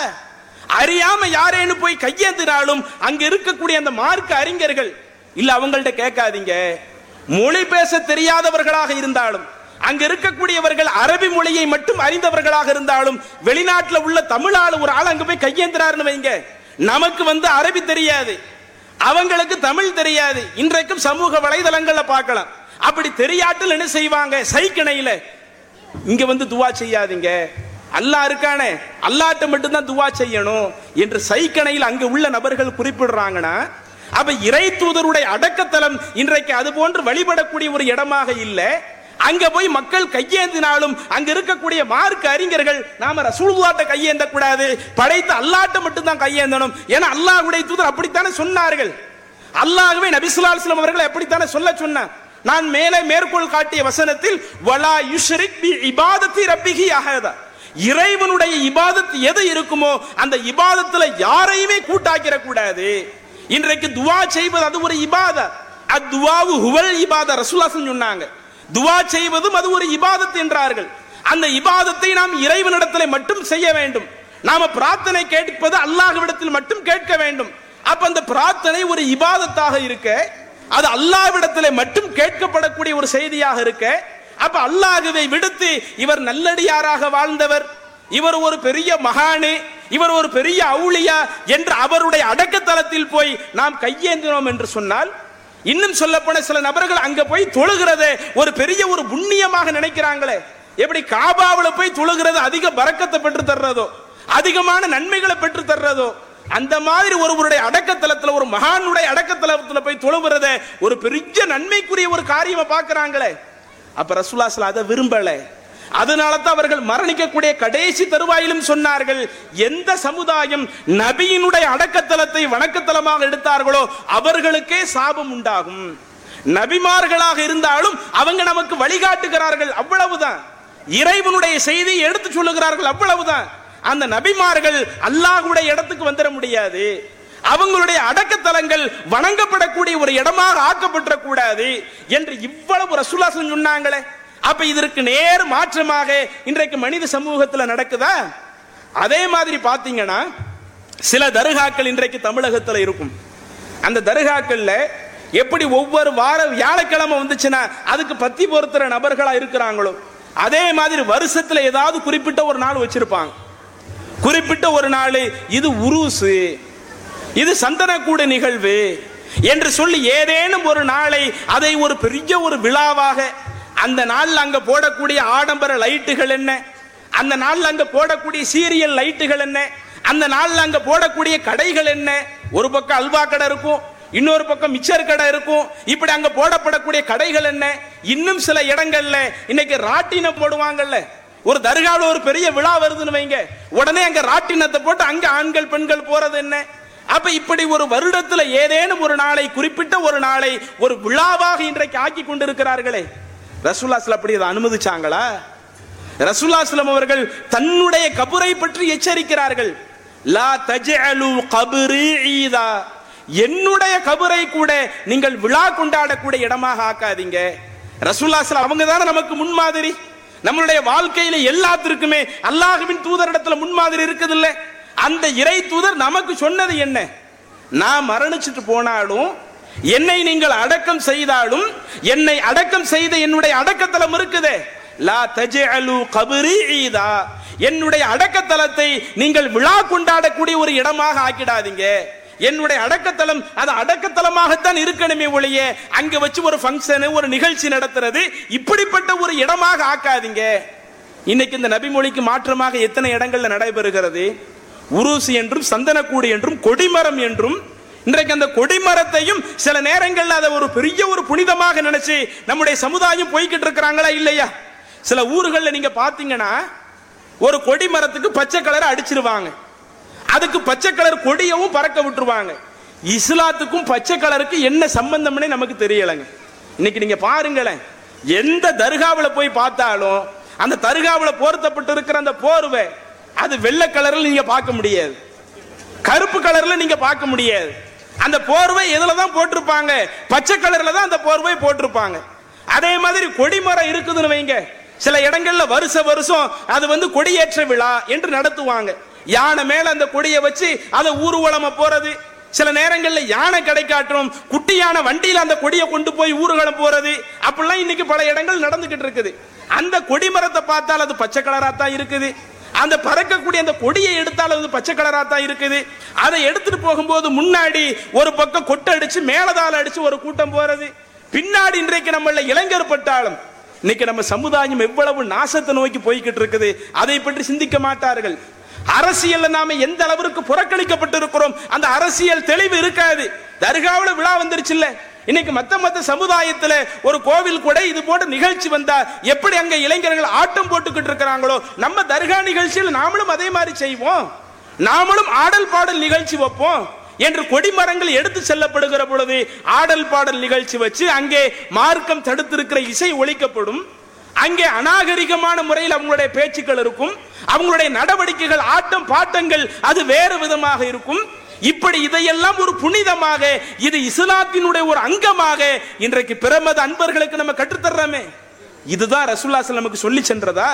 அறியாம யாரேன்னு போய் கையேந்தினாலும் அங்க இருக்கக்கூடிய அந்த மார்க்க அறிஞர்கள் இல்ல அவங்கள்ட்ட கேட்காதீங்க மொழி பேச தெரியாதவர்களாக இருந்தாலும் அங்க இருக்கக்கூடியவர்கள் அரபி மொழியை மட்டும் அறிந்தவர்களாக இருந்தாலும் வெளிநாட்டுல உள்ள தமிழாளு ஒரு ஆள் அங்க போய் கையேந்திராருன்னு வைங்க நமக்கு வந்து அரபி தெரியாது அவங்களுக்கு தமிழ் தெரியாது இன்றைக்கும் சமூக வலைதளங்கள்ல பார்க்கலாம் அப்படி தெரியாட்டில் என்ன செய்வாங்க சைக்கிணையில இங்க வந்து துவா செய்யாதீங்க அல்லாஹ் இருக்கானே அல்லாட்ட மட்டும் தான் துவா செய்யணும் என்று சைக்கணையில் அங்க உள்ள நபர்கள் குறிப்பிடுறாங்கன்னா அப்ப இறை தூதருடைய அடக்கத்தலம் இன்றைக்கு அது போன்று வழிபடக்கூடிய ஒரு இடமாக இல்லை அங்க போய் மக்கள் கையேந்தினாலும் அங்க இருக்கக்கூடிய மார்க்க அறிஞர்கள் நாம ரசூலுல்லாட்ட கையேந்த கூடாது படைத்த அல்லாட்ட மட்டும் தான் கையேந்தணும் ஏன்னா அல்லாஹ்வுடைய தூதர் அப்படித்தானே சொன்னார்கள் அல்லாஹ்வே நபிசுல்லாஸ்லம் அவர்கள் அப்படித்தானே சொல்ல சொன்னார் நான் மேலே மேற்கோள் காட்டிய வசனத்தில் வலா யுஷ்ரிக் பி இபாதத்தி ரப்பிஹி அஹதா இறைவனுடைய இபாதத் எது இருக்குமோ அந்த இபாதத்துல யாரையுமே கூட்டாக்கிற கூடாது இன்றைக்கு துவா செய்வது அது ஒரு இபாத அத்துவாவு ஹுவல் இபாத ரசூலாசன் சொன்னாங்க துவா செய்வதும் அது ஒரு இபாதத் என்றார்கள் அந்த இபாதத்தை நாம் இறைவனிடத்தில் மட்டும் செய்ய வேண்டும் நாம பிரார்த்தனை கேட்பது அல்லாஹ்விடத்தில் மட்டும் கேட்க வேண்டும் அப்ப அந்த பிரார்த்தனை ஒரு இபாதத்தாக இருக்க அது அல்லாஹ்விடத்தில் மட்டும் கேட்கப்படக்கூடிய ஒரு செய்தியாக இருக்க அப்ப அல்லாஹுவை விடுத்து இவர் நல்லடியாராக வாழ்ந்தவர் இவர் ஒரு பெரிய மகானு இவர் ஒரு பெரிய அவுளியா என்று அவருடைய அடக்கத்தலத்தில் போய் நாம் கையேந்தினோம் என்று சொன்னால் இன்னும் சொல்ல போன சில நபர்கள் அங்க போய் தொழுகிறதை ஒரு பெரிய ஒரு புண்ணியமாக நினைக்கிறாங்களே எப்படி காபாவுல போய் தொழுகிறது அதிக பறக்கத்தை பெற்று தர்றதோ அதிகமான நன்மைகளை பெற்று தர்றதோ அந்த மாதிரி ஒருவருடைய அடக்கத்தலத்துல ஒரு மகானுடைய அடக்கத்தலத்துல போய் தொழுகிறத ஒரு பெரிய நன்மைக்குரிய ஒரு காரியமா பார்க்கறாங்களே அப்ப ரசூலாஸ்ல அதை விரும்பல அதனால தான் அவர்கள் மரணிக்கக்கூடிய கடைசி தருவாயிலும் சொன்னார்கள் எந்த சமுதாயம் நபியினுடைய அடக்கத்தலத்தை வணக்கத்தலமாக எடுத்தார்களோ அவர்களுக்கே சாபம் உண்டாகும் நபிமார்களாக இருந்தாலும் அவங்க நமக்கு வழிகாட்டுகிறார்கள் அவ்வளவுதான் இறைவனுடைய செய்தியை எடுத்து சொல்லுகிறார்கள் அவ்வளவுதான் அந்த நபிமார்கள் அல்லாஹ்வுடைய இடத்துக்கு வந்துட முடியாது அவங்களுடைய அடக்கத்தலங்கள் வணங்கப்படக்கூடிய ஒரு இடமாக ஆக்கப்பட்டுற கூடாது என்று இவ்வளவு ரசூலாசன் சொன்னாங்களே அப்ப இதற்கு நேர் மாற்றமாக இன்றைக்கு மனித சமூகத்துல நடக்குதா அதே மாதிரி பாத்தீங்கன்னா சில தர்காக்கள் இன்றைக்கு தமிழகத்துல இருக்கும் அந்த தர்காக்கள்ல எப்படி ஒவ்வொரு வார வியாழக்கிழமை வந்துச்சுன்னா அதுக்கு பத்தி பொறுத்துற நபர்களா இருக்கிறாங்களோ அதே மாதிரி வருஷத்துல ஏதாவது குறிப்பிட்ட ஒரு நாள் வச்சிருப்பாங்க குறிப்பிட்ட ஒரு நாள் இது உருசு இது சந்தனக்கூட நிகழ்வு என்று சொல்லி ஏதேனும் ஒரு நாளை அதை ஒரு பெரிய ஒரு விழாவாக அந்த நாள்ல அங்க போடக்கூடிய ஆடம்பர லைட்டுகள் என்ன அந்த நாள்ல அங்க போடக்கூடிய சீரியல் லைட்டுகள் என்ன அந்த நாள்ல அங்க போடக்கூடிய கடைகள் என்ன ஒரு பக்கம் அல்வா கடை இருக்கும் இன்னொரு பக்கம் மிச்சர் கடை இருக்கும் இப்படி அங்க போடப்படக்கூடிய கடைகள் என்ன இன்னும் சில இடங்கள்ல இன்னைக்கு ராட்டினம் போடுவாங்கல்ல ஒரு தர்காவில் ஒரு பெரிய விழா வருதுன்னு வைங்க உடனே அங்க ராட்டினத்தை போட்டு அங்க ஆண்கள் பெண்கள் போறது என்ன அப்ப இப்படி ஒரு வருடத்துல ஏதேனும் ஒரு நாளை குறிப்பிட்ட ஒரு நாளை ஒரு விழாவாக இன்றைக்கு ஆக்கி கொண்டிருக்கிறார்களே ரசூல்லாஸ்ல அப்படி அதை அனுமதிச்சாங்களா ரசூல்லாஸ்லம் அவர்கள் தன்னுடைய கபரை பற்றி எச்சரிக்கிறார்கள் லா தஜஅலு கபரி ஈதா என்னுடைய கபரை கூட நீங்கள் விழா கொண்டாடக்கூடிய இடமாக ஆக்காதீங்க ரசூல்லாஸ்ல அவங்க தானே நமக்கு முன்மாதிரி நம்மளுடைய வாழ்க்கையில எல்லாத்திற்குமே அல்லாஹுவின் தூதரிடத்துல முன்மாதிரி இருக்குது இல்ல அந்த இறை தூதர் நமக்கு சொன்னது என்ன நான் மரணிச்சுட்டு போனாலும் என்னை நீங்கள் அடக்கம் செய்தாலும் என்னை அடக்கம் செய்த என்னுடைய அடக்கத்தலம் இருக்குதே லா தஜஅலு கபரி ஈதா என்னுடைய அடக்கத்தலத்தை நீங்கள் விழா கொண்டாடக்கூடிய ஒரு இடமாக ஆக்கிடாதீங்க என்னுடைய அடக்கத்தலம் அது அடக்கத்தலமாகத்தான் இருக்கணுமே ஒழிய அங்க வச்சு ஒரு ஃபங்க்ஷன் ஒரு நிகழ்ச்சி நடத்துறது இப்படிப்பட்ட ஒரு இடமாக ஆக்காதீங்க இன்னைக்கு இந்த நபிமொழிக்கு மாற்றமாக எத்தனை இடங்கள்ல நடைபெறுகிறது உருசு என்றும் சந்தனக்கூடு என்றும் கொடிமரம் என்றும் இன்றைக்கு அந்த கொடிமரத்தையும் சில நேரங்கள்ல அதை ஒரு பெரிய ஒரு புனிதமாக நினைச்சு நம்முடைய சமுதாயம் போய்கிட்டு இருக்கிறாங்களா இல்லையா சில ஊர்கள்ல நீங்க பாத்தீங்கன்னா ஒரு கொடி மரத்துக்கு பச்சை கலர் அடிச்சிருவாங்க அதுக்கு பச்சை கலர் கொடியவும் பறக்க விட்டுருவாங்க இஸ்லாத்துக்கும் பச்சை கலருக்கு என்ன சம்பந்தம்னே நமக்கு தெரியலைங்க இன்னைக்கு நீங்க பாருங்களேன் எந்த தர்காவில் போய் பார்த்தாலும் அந்த தர்காவில் போர்த்தப்பட்டு இருக்கிற அந்த போர்வை அது வெள்ளை கலரில் நீங்க பார்க்க முடியாது கருப்பு கலர்ல நீங்க பார்க்க முடியாது அந்த போர்வை எதுல தான் போட்டிருப்பாங்க பச்சை கலர்ல தான் அந்த போர்வை போட்டிருப்பாங்க அதே மாதிரி கொடிமரம் இருக்குதுன்னு வைங்க சில இடங்கள்ல வருஷ வருஷம் அது வந்து கொடியேற்ற விழா என்று நடத்துவாங்க யானை மேல அந்த கொடியை வச்சு அதை ஊர்வலமா போறது சில நேரங்கள்ல யானை கிடைக்காட்டும் குட்டி யானை வண்டியில அந்த கொடியை கொண்டு போய் ஊர்வலம் போறது அப்படிலாம் இன்னைக்கு பல இடங்கள் நடந்துகிட்டு இருக்குது அந்த கொடிமரத்தை பார்த்தால் அது பச்சை கலரா தான் இருக்குது அந்த பறக்கக்கூடிய அந்த கொடியை எடுத்தால் அது பச்சை கலரா தான் இருக்குது அதை எடுத்துட்டு போகும்போது முன்னாடி ஒரு பக்கம் கொட்டை அடிச்சு மேலதால அடிச்சு ஒரு கூட்டம் போறது பின்னாடி இன்றைக்கு நம்மள இளைஞர் பட்டாலும் இன்னைக்கு நம்ம சமுதாயம் எவ்வளவு நாசத்தை நோக்கி போய்கிட்டு இருக்குது அதை பற்றி சிந்திக்க மாட்டார்கள் அரசியல்ல நாம எந்த அளவிற்கு புறக்கணிக்கப்பட்டு இருக்கிறோம் அந்த அரசியல் தெளிவு இருக்காது தர்காவுல விழா வந்துருச்சு இல்ல இன்னைக்கு மத்த மத்த சமுதாயத்துல ஒரு கோவில் கூட இது போன்ற நிகழ்ச்சி வந்தா எப்படி அங்க இளைஞர்கள் ஆட்டம் போட்டுக்கிட்டு இருக்கிறாங்களோ நம்ம தர்கா நிகழ்ச்சியில் நாமளும் அதே மாதிரி செய்வோம் நாமளும் ஆடல் பாடல் நிகழ்ச்சி வைப்போம் என்று கொடிமரங்கள் எடுத்து செல்லப்படுகிற பொழுது ஆடல் பாடல் நிகழ்ச்சி வச்சு அங்கே மார்க்கம் தடுத்திருக்கிற இசை ஒழிக்கப்படும் அங்கே அநாகரிகமான முறையில் அவங்களுடைய பேச்சுக்கள் இருக்கும் அவங்களுடைய நடவடிக்கைகள் ஆட்டம் பாட்டங்கள் அது வேறு விதமாக இருக்கும் இப்படி இதையெல்லாம் ஒரு புனிதமாக இது இஸ்லாத்தினுடைய ஒரு அங்கமாக இன்றைக்கு பிரமத அன்பர்களுக்கு நம்ம கற்றுத்தர்றோமே இதுதான் ரசூல்லாஸ் நமக்கு சொல்லி சென்றதா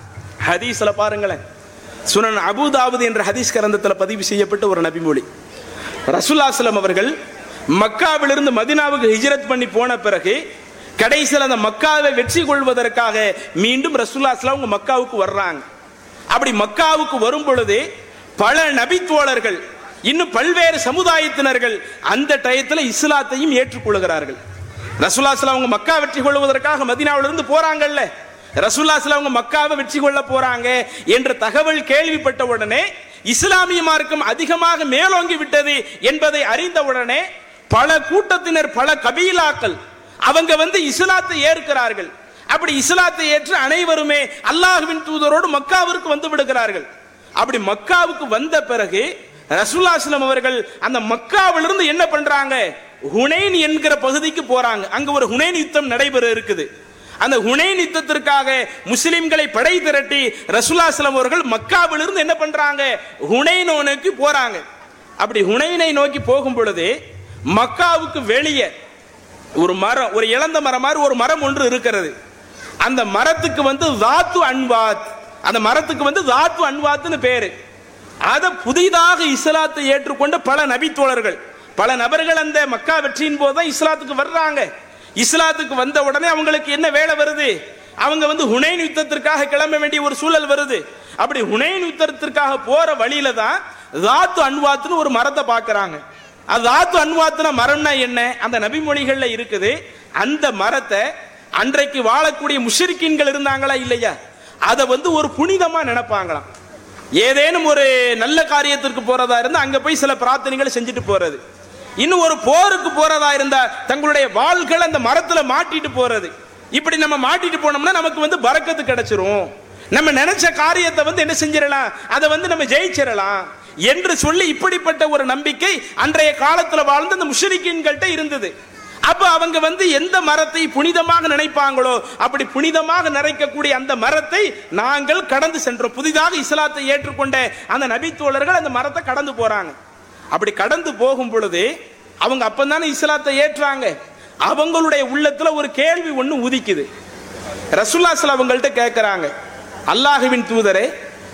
ஹதீஸ்ல பாருங்களேன் சுனன் அபுதாபுது என்ற ஹதீஸ் கிரந்தத்தில் பதிவு செய்யப்பட்ட ஒரு நபிமொழி ரசூல்லாஸ்லம் அவர்கள் மக்காவிலிருந்து மதினாவுக்கு ஹிஜ்ரத் பண்ணி போன பிறகு கடைசியில் அந்த மக்காவை வெற்றி கொள்வதற்காக மீண்டும் ரசூல்லாஸ்லாம் அவங்க மக்காவுக்கு வர்றாங்க அப்படி மக்காவுக்கு வரும் பொழுது பல நபித்தோழர்கள் இன்னும் பல்வேறு சமுதாயத்தினர்கள் அந்த டயத்தில் இஸ்லாத்தையும் ஏற்றுக்கொள்கிறார்கள் ரசூல்லாஸ்லாம் அவங்க மக்கா வெற்றி கொள்வதற்காக மதினாவிலிருந்து போறாங்கல்ல ரசூல்லாஸ்லாம் அவங்க மக்காவை வெற்றி கொள்ள போறாங்க என்ற தகவல் கேள்விப்பட்ட உடனே இஸ்லாமிய மார்க்கம் அதிகமாக மேலோங்கி விட்டது என்பதை அறிந்த உடனே பல கூட்டத்தினர் பல கபீலாக்கள் அவங்க வந்து இஸ்லாத்தை ஏற்கிறார்கள் அப்படி இஸ்லாத்தை ஏற்று அனைவருமே அல்லாஹுவின் தூதரோடு மக்காவிற்கு வந்து விடுகிறார்கள் அப்படி மக்காவுக்கு வந்த பிறகு ரசூல்லாஸ்லம் அவர்கள் அந்த மக்காவிலிருந்து என்ன பண்றாங்க ஹுனைன் என்கிற பகுதிக்கு போறாங்க அங்க ஒரு ஹுனைன் யுத்தம் நடைபெற இருக்குது அந்த ஹுனைன் யுத்தத்திற்காக முஸ்லிம்களை படை திரட்டி ரசூல்லாஸ்லம் அவர்கள் மக்காவிலிருந்து என்ன பண்றாங்க ஹுனைனோனுக்கு போறாங்க அப்படி ஹுனைனை நோக்கி போகும் பொழுது மக்காவுக்கு வெளியே ஒரு மரம் ஒரு இளந்த மரம் மாதிரி ஒரு மரம் ஒன்று இருக்கிறது அந்த மரத்துக்கு வந்து தாத்து அன்வாத் அந்த மரத்துக்கு வந்து தாத்து அன்வாத்னு பேரு அதை புதிதாக இஸ்லாத்தை ஏற்றுக்கொண்ட பல நபித்தோழர்கள் பல நபர்கள் அந்த மக்கா வெற்றியின் போது தான் இஸ்லாத்துக்கு வர்றாங்க இஸ்லாத்துக்கு வந்த உடனே அவங்களுக்கு என்ன வேலை வருது அவங்க வந்து ஹுனைன் யுத்தத்திற்காக கிளம்ப வேண்டிய ஒரு சூழல் வருது அப்படி ஹுனைன் யுத்தத்திற்காக போற வழியில தான் தாத்து அன்வாத்துன்னு ஒரு மரத்தை பார்க்கறாங்க அது தாத்து அன்வாத்துன மரம்னா என்ன அந்த நபிமொழிகள்ல இருக்குது அந்த மரத்தை அன்றைக்கு வாழக்கூடிய முஷரிக்கின்கள் இருந்தாங்களா இல்லையா அதை வந்து ஒரு புனிதமா நினைப்பாங்களாம் ஏதேனும் ஒரு நல்ல காரியத்திற்கு போறதா இருந்தா அங்க போய் சில பிரார்த்தனைகளை செஞ்சுட்டு போறது இன்னும் ஒரு போருக்கு போறதா இருந்தா தங்களுடைய வாள்கள் அந்த மரத்துல மாட்டிட்டு போறது இப்படி நம்ம மாட்டிட்டு போனோம்னா நமக்கு வந்து பறக்கத்து கிடைச்சிரும் நம்ம நினைச்ச காரியத்தை வந்து என்ன செஞ்சிடலாம் அதை வந்து நம்ம ஜெயிச்சிடலாம் என்று சொல்லி இப்படிப்பட்ட ஒரு நம்பிக்கை அன்றைய காலத்துல வாழ்ந்த அந்த முஷரிக்கின்கள்ட்ட இருந்தது அப்ப அவங்க வந்து எந்த மரத்தை புனிதமாக நினைப்பாங்களோ அப்படி புனிதமாக நிறைக்கக்கூடிய அந்த மரத்தை நாங்கள் கடந்து சென்றோம் புதிதாக இஸ்லாத்தை ஏற்றுக்கொண்ட அந்த நபித்தோழர்கள் அந்த மரத்தை கடந்து போறாங்க அப்படி கடந்து போகும் பொழுது அவங்க அப்பந்தானே இஸ்லாத்தை ஏற்றாங்க அவங்களுடைய உள்ளத்துல ஒரு கேள்வி ஒண்ணு உதிக்குது ரசுல்லாஸ்ல அவங்கள்ட்ட கேட்கறாங்க அல்லாஹுவின் தூதரே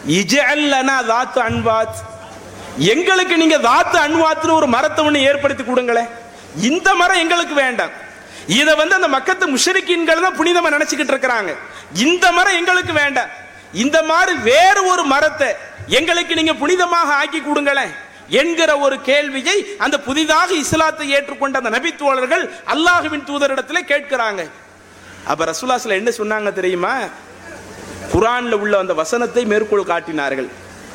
இஜல்லனா தாத்து அன்வாத் எங்களுக்கு நீங்க தாத்து அன்வாத்னு ஒரு மரத்தை ஒண்ணு ஏற்படுத்தி கொடுங்களேன் இந்த மரம் எங்களுக்கு வேண்டாம் இத வந்து அந்த மக்கத்து முஷரிக்கின்கள் தான் புனிதமா நினைச்சுக்கிட்டு இருக்கிறாங்க இந்த மரம் எங்களுக்கு வேண்டாம் இந்த மாதிரி வேறு ஒரு மரத்தை எங்களுக்கு நீங்க புனிதமாக ஆக்கி கொடுங்களேன் என்கிற ஒரு கேள்வியை அந்த புதிதாக இஸ்லாத்தை ஏற்றுக்கொண்ட அந்த நபித்தோழர்கள் அல்லாஹுவின் தூதரிடத்துல கேட்கிறாங்க அப்ப ரசூலாஸ்ல என்ன சொன்னாங்க தெரியுமா குரான்ல உள்ள அந்த வசனத்தை மேற்கோள் காட்டினார்கள்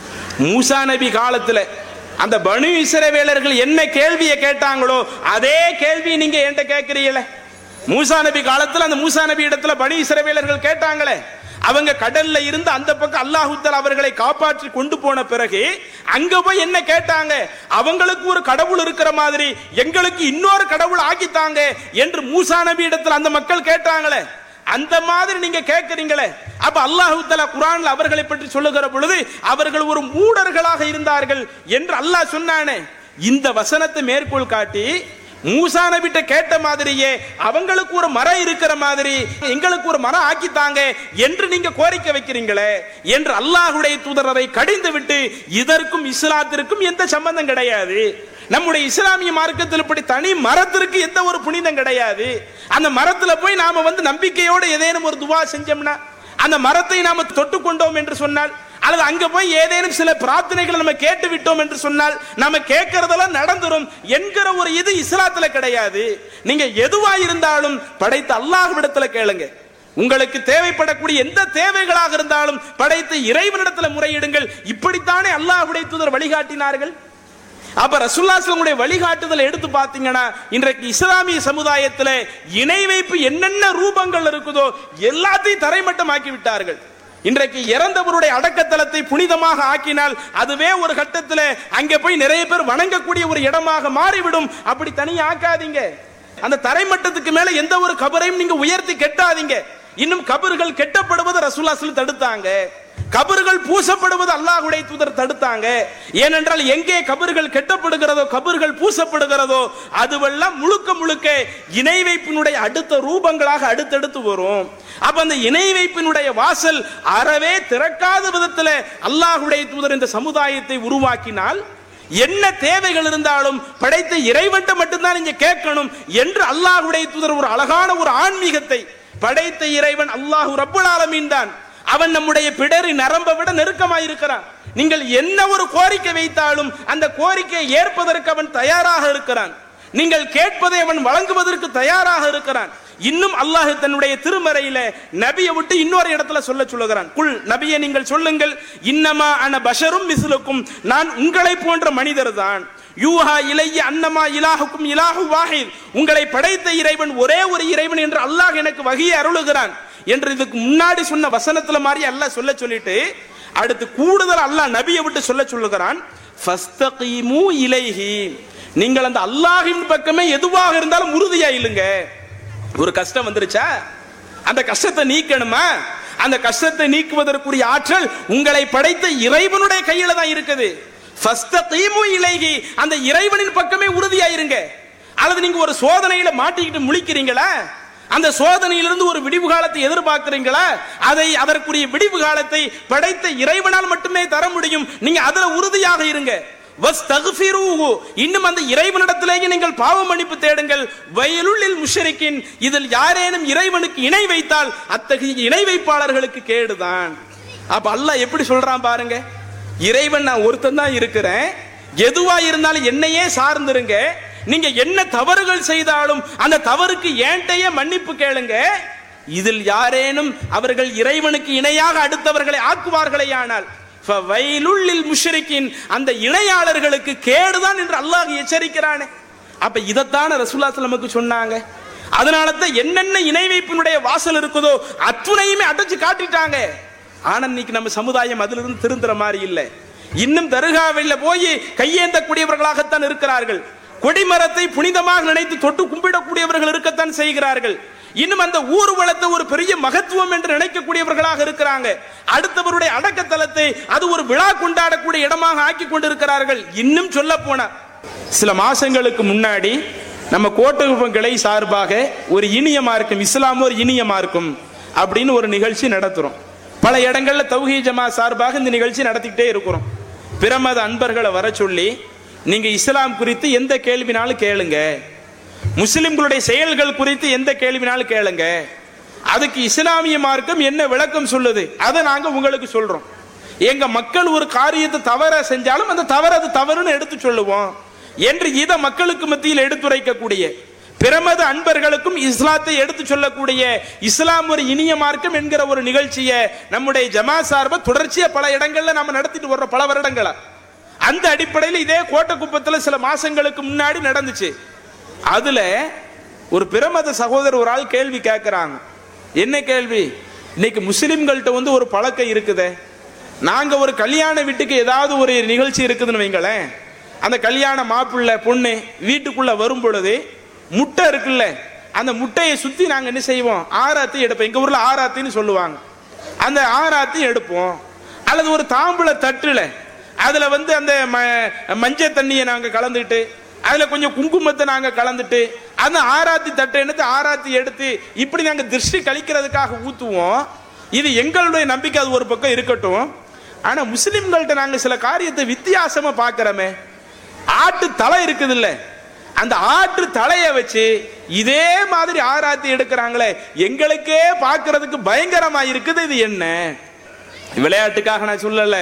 மூசா நபி காலத்துல அந்த பனு இஸ்ரவேலர்கள் என்ன கேள்வியை கேட்டாங்களோ அதே கேள்வி நீங்க என்கிட்ட கேட்கிறீங்களே மூசா நபி காலத்துல அந்த மூசா நபி இடத்துல பனு இஸ்ரவேலர்கள் கேட்டாங்களே அவங்க கடல்ல இருந்து அந்த பக்கம் அல்லாஹுத்தல் அவர்களை காப்பாற்றி கொண்டு போன பிறகு அங்க போய் என்ன கேட்டாங்க அவங்களுக்கு ஒரு கடவுள் இருக்கிற மாதிரி எங்களுக்கு இன்னொரு கடவுள் ஆக்கித்தாங்க என்று மூசா நபி இடத்துல அந்த மக்கள் கேட்டாங்களே அந்த மாதிரி நீங்க கேட்கறீங்களே அப்ப அல்லாஹு தஆலா குர்ஆன்ல அவர்களை பற்றி சொல்லுகிற பொழுது அவர்கள் ஒரு மூடர்களாக இருந்தார்கள் என்று அல்லாஹ் சொன்னானே இந்த வசனத்தை மேற்கோள் காட்டி மூசா நபிட்ட கேட்ட மாதிரியே அவங்களுக்கு ஒரு மரம் இருக்கிற மாதிரி எங்களுக்கு ஒரு மரம் ஆக்கித்தாங்க என்று நீங்க கோரிக்கை வைக்கிறீங்களே என்று அல்லாஹுடைய தூதர் அதை கடிந்து விட்டு இதற்கும் இஸ்லாத்திற்கும் எந்த சம்பந்தம் கிடையாது நம்முடைய இஸ்லாமிய மார்க்கத்தில் இப்படி தனி மரத்திற்கு எந்த ஒரு புனிதம் கிடையாது அந்த மரத்துல போய் நாம வந்து நம்பிக்கையோட ஏதேனும் ஒரு துவா செஞ்சோம்னா அந்த மரத்தை நாம தொட்டு கொண்டோம் என்று சொன்னால் அல்லது அங்க போய் ஏதேனும் சில பிரார்த்தனைகளை நம்ம கேட்டு விட்டோம் என்று சொன்னால் நம்ம கேட்கறதெல்லாம் நடந்துரும் என்கிற ஒரு இது இஸ்லாத்துல கிடையாது நீங்க எதுவா இருந்தாலும் படைத்த அல்லாஹ்விடத்துல கேளுங்க உங்களுக்கு தேவைப்படக்கூடிய எந்த தேவைகளாக இருந்தாலும் படைத்த இறைவனிடத்துல முறையிடுங்கள் இப்படித்தானே அல்லாஹ்வுடைய தூதர் வழிகாட்டினார்கள் அப்ப ரசூல்லாஸ்லமுடைய வழிகாட்டுதலை எடுத்து பார்த்தீங்கன்னா இன்றைக்கு இஸ்லாமிய சமுதாயத்தில் இணை வைப்பு என்னென்ன ரூபங்கள் இருக்குதோ எல்லாத்தையும் தரைமட்டமாக்கி விட்டார்கள் இன்றைக்கு இறந்தவருடைய அடக்கத்தலத்தை புனிதமாக ஆக்கினால் அதுவே ஒரு கட்டத்தில் அங்கே போய் நிறைய பேர் வணங்கக்கூடிய ஒரு இடமாக மாறிவிடும் அப்படி தனியா ஆக்காதீங்க அந்த தரைமட்டத்துக்கு மேல எந்த ஒரு கபரையும் நீங்க உயர்த்தி கெட்டாதீங்க இன்னும் கபர்கள் கெட்டப்படுவதை ரசூல்லாஸ்ல தடுத்தாங்க கபர்கள் பூசப்படுவது அல்லாஹ்வுடைய தூதர் தடுத்தாங்க ஏனென்றால் எங்கே கபர்கள் கெட்டப்படுகிறதோ கபர்கள் பூசப்படுகிறதோ அதுவெல்லாம் முழுக்க முழுக்க இணை வைப்பினுடைய அடுத்த ரூபங்களாக அடுத்தடுத்து வரும் அப்ப அந்த இணை வைப்பினுடைய வாசல் அறவே திறக்காத விதத்தில் அல்லாஹ்வுடைய தூதர் இந்த சமுதாயத்தை உருவாக்கினால் என்ன தேவைகள் இருந்தாலும் படைத்த இறைவன்ட்ட மட்டும்தான் நீங்க கேட்கணும் என்று அல்லாஹ்வுடைய தூதர் ஒரு அழகான ஒரு ஆன்மீகத்தை படைத்த இறைவன் அல்லாஹ் ரப்புல் ஆலமீன் தான் அவன் நம்முடைய பிடரி நரம்பை விட நெருக்கமாக இருக்கிறான் நீங்கள் என்ன ஒரு கோரிக்கை வைத்தாலும் அந்த கோரிக்கையை ஏற்பதற்கு அவன் தயாராக இருக்கிறான் நீங்கள் கேட்பதை அவன் வழங்குவதற்கு தயாராக இருக்கிறான் இன்னும் அல்லாஹ் தன்னுடைய திருமறையில நபியை விட்டு இன்னொரு இடத்துல சொல்ல சொல்லுகிறான் குல் நபியை நீங்கள் சொல்லுங்கள் இன்னமா அன பஷரும் மிஸ்லுக்கும் நான் உங்களை போன்ற மனிதர் தான் யூஹா இலைய அன்னமா இலாஹுக்கும் இலாஹு வாஹித் உங்களை படைத்த இறைவன் ஒரே ஒரு இறைவன் என்று அல்லாஹ் எனக்கு வகையை அருளுகிறான் என்று இதுக்கு முன்னாடி சொன்ன வசனத்துல மாதிரி அல்லாஹ் சொல்ல சொல்லிட்டு அடுத்து கூடுதல் அல்லாஹ் நபியை விட்டு சொல்ல சொல்லுகிறான் ஃபஸ்தகீமு இலைஹி நீங்கள் அந்த அல்லாஹின் பக்கமே எதுவாக இருந்தாலும் உறுதியா இல்லுங்க ஒரு கஷ்டம் வந்துருச்சா அந்த கஷ்டத்தை நீக்கணுமா அந்த கஷ்டத்தை நீக்குவதற்குரிய ஆற்றல் உங்களை படைத்த இறைவனுடைய கையில தான் இருக்குது ஃபஸ்தகீமு இலைஹி அந்த இறைவனின் பக்கமே உறுதியா இருங்க அல்லது நீங்க ஒரு சோதனையில மாட்டிக்கிட்டு முழிக்கிறீங்களா அந்த சோதனையிலிருந்து ஒரு விடிவு காலத்தை எதிர்பார்க்கிறீங்களா அதை அதற்குரிய விடிவு காலத்தை படைத்த இறைவனால் மட்டுமே தர முடியும் நீங்க அதுல உறுதியாக இருங்க வஸ்தக்ஃபிரூஹு. இன்னும் அந்த இறைவனிடத்திலேயே நீங்கள் பாவ மன்னிப்பு தேடுங்கள் வயலுள்ளில் முஷரிக்கின் இதில் யாரேனும் இறைவனுக்கு இணை வைத்தால் அத்தகைய இணை வைப்பாளர்களுக்கு கேடுதான் அப்ப அல்லாஹ் எப்படி சொல்றான் பாருங்க இறைவன் நான் ஒருத்தன் தான் இருக்கிறேன் எதுவா இருந்தாலும் என்னையே சார்ந்திருங்க நீங்க என்ன தவறுகள் செய்தாலும் அந்த தவறுக்கு ஏன்டையே மன்னிப்பு கேளுங்க இதில் யாரேனும் அவர்கள் இறைவனுக்கு இணையாக அடுத்தவர்களை ஆக்குவார்களே ஆனால் வயலுள்ளில் முஷரிக்கின் அந்த இணையாளர்களுக்கு கேடுதான் என்று அல்லாஹ் எச்சரிக்கிறானே அப்ப இதைத்தான ரசூல்லாஸ் நமக்கு சொன்னாங்க அதனால தான் என்னென்ன இணை வைப்பினுடைய வாசல் இருக்குதோ அத்துணையுமே அடைச்சு காட்டிட்டாங்க ஆனா இன்னைக்கு நம்ம சமுதாயம் அதிலிருந்து இருந்து திருந்துற மாதிரி இல்லை இன்னும் தருகாவில் போய் கையேந்தக்கூடியவர்களாகத்தான் இருக்கிறார்கள் கொடிமரத்தை புனிதமாக நினைத்து தொட்டு கும்பிடக்கூடியவர்கள் இருக்கத்தான் செய்கிறார்கள் இன்னும் அந்த ஊர்வலத்தை ஒரு பெரிய மகத்துவம் என்று நினைக்கக்கூடியவர்களாக இருக்கிறாங்க அடுத்தவருடைய அடக்கத்தலத்தை அது ஒரு விழா கொண்டாடக்கூடிய இடமாக ஆக்கி கொண்டிருக்கிறார்கள் இன்னும் சொல்ல போனா சில மாசங்களுக்கு முன்னாடி நம்ம கோட்டகுப்பம் கிளை சார்பாக ஒரு இனிய மார்க்கம் இஸ்லாம் ஒரு இனிய மார்க்கம் அப்படின்னு ஒரு நிகழ்ச்சி நடத்துறோம் பல இடங்கள்ல தௌஹீ ஜமா சார்பாக இந்த நிகழ்ச்சி நடத்திக்கிட்டே இருக்கிறோம் பிரமத அன்பர்களை வர சொல்லி நீங்க இஸ்லாம் குறித்து எந்த கேள்வினாலும் கேளுங்க முஸ்லிம்களுடைய செயல்கள் குறித்து எந்த கேள்வினாலும் கேளுங்க அதுக்கு இஸ்லாமிய மார்க்கம் என்ன விளக்கம் சொல்லுது அதை நாங்க உங்களுக்கு சொல்றோம் எங்க மக்கள் ஒரு காரியத்தை தவற செஞ்சாலும் அந்த தவறு அது தவறுன்னு எடுத்து சொல்லுவோம் என்று இதை மக்களுக்கு மத்தியில் எடுத்துரைக்கக்கூடிய பிரமத அன்பர்களுக்கும் இஸ்லாத்தை எடுத்து சொல்லக்கூடிய இஸ்லாம் ஒரு இனிய மார்க்கம் என்கிற ஒரு நிகழ்ச்சியை நம்முடைய ஜமா சார்பை தொடர்ச்சியா பல இடங்கள்ல நம்ம நடத்திட்டு வர்ற பல வருடங்களா அந்த அடிப்படையில் இதே கோட்டக்குப்பத்தில் சில மாசங்களுக்கு முன்னாடி நடந்துச்சு அதுல ஒரு பிரமத சகோதரர் ஒரு ஆள் கேள்வி கேட்கிறாங்க என்ன கேள்வி இன்னைக்கு முஸ்லிம்கள்ட்ட வந்து ஒரு பழக்கம் இருக்குதே நாங்க ஒரு கல்யாண வீட்டுக்கு ஏதாவது ஒரு நிகழ்ச்சி இருக்குதுன்னு வைங்களேன் அந்த கல்யாண மாப்பிள்ளை பொண்ணு வீட்டுக்குள்ள வரும் பொழுது முட்டை இருக்குல்ல அந்த முட்டையை சுத்தி நாங்க என்ன செய்வோம் ஆராத்தி எடுப்போம் எங்க ஊர்ல ஆராத்தின்னு சொல்லுவாங்க அந்த ஆராத்தி எடுப்போம் அல்லது ஒரு தாம்பூல தட்டுல அதுல வந்து அந்த ம- மஞ்சள் தண்ணியை நாங்க கலந்துட்டு அதுல கொஞ்சம் குங்குமத்தை நாங்க கலந்துட்டு அந்த ஆராத்தி தட்டை எடுத்து ஆராத்தி எடுத்து இப்படி நாங்க திருஷ்டி கழிக்கிறதுக்காக ஊத்துவோம் இது எங்களுடைய நம்பிக்கை அது ஒரு பக்கம் இருக்கட்டும் ஆனா முஸ்லிம்கள்ட்ட நாங்க சில காரியத்தை வித்தியாசமா பார்க்கிறோமே ஆட்டு தலை இருக்குது இல்ல அந்த ஆட்டு தலையை வச்சு இதே மாதிரி ஆராத்தி எடுக்கிறாங்களே எங்களுக்கே பார்க்கிறதுக்கு பயங்கரமா இருக்குது இது என்ன விளையாட்டுக்காக நான் சொல்லல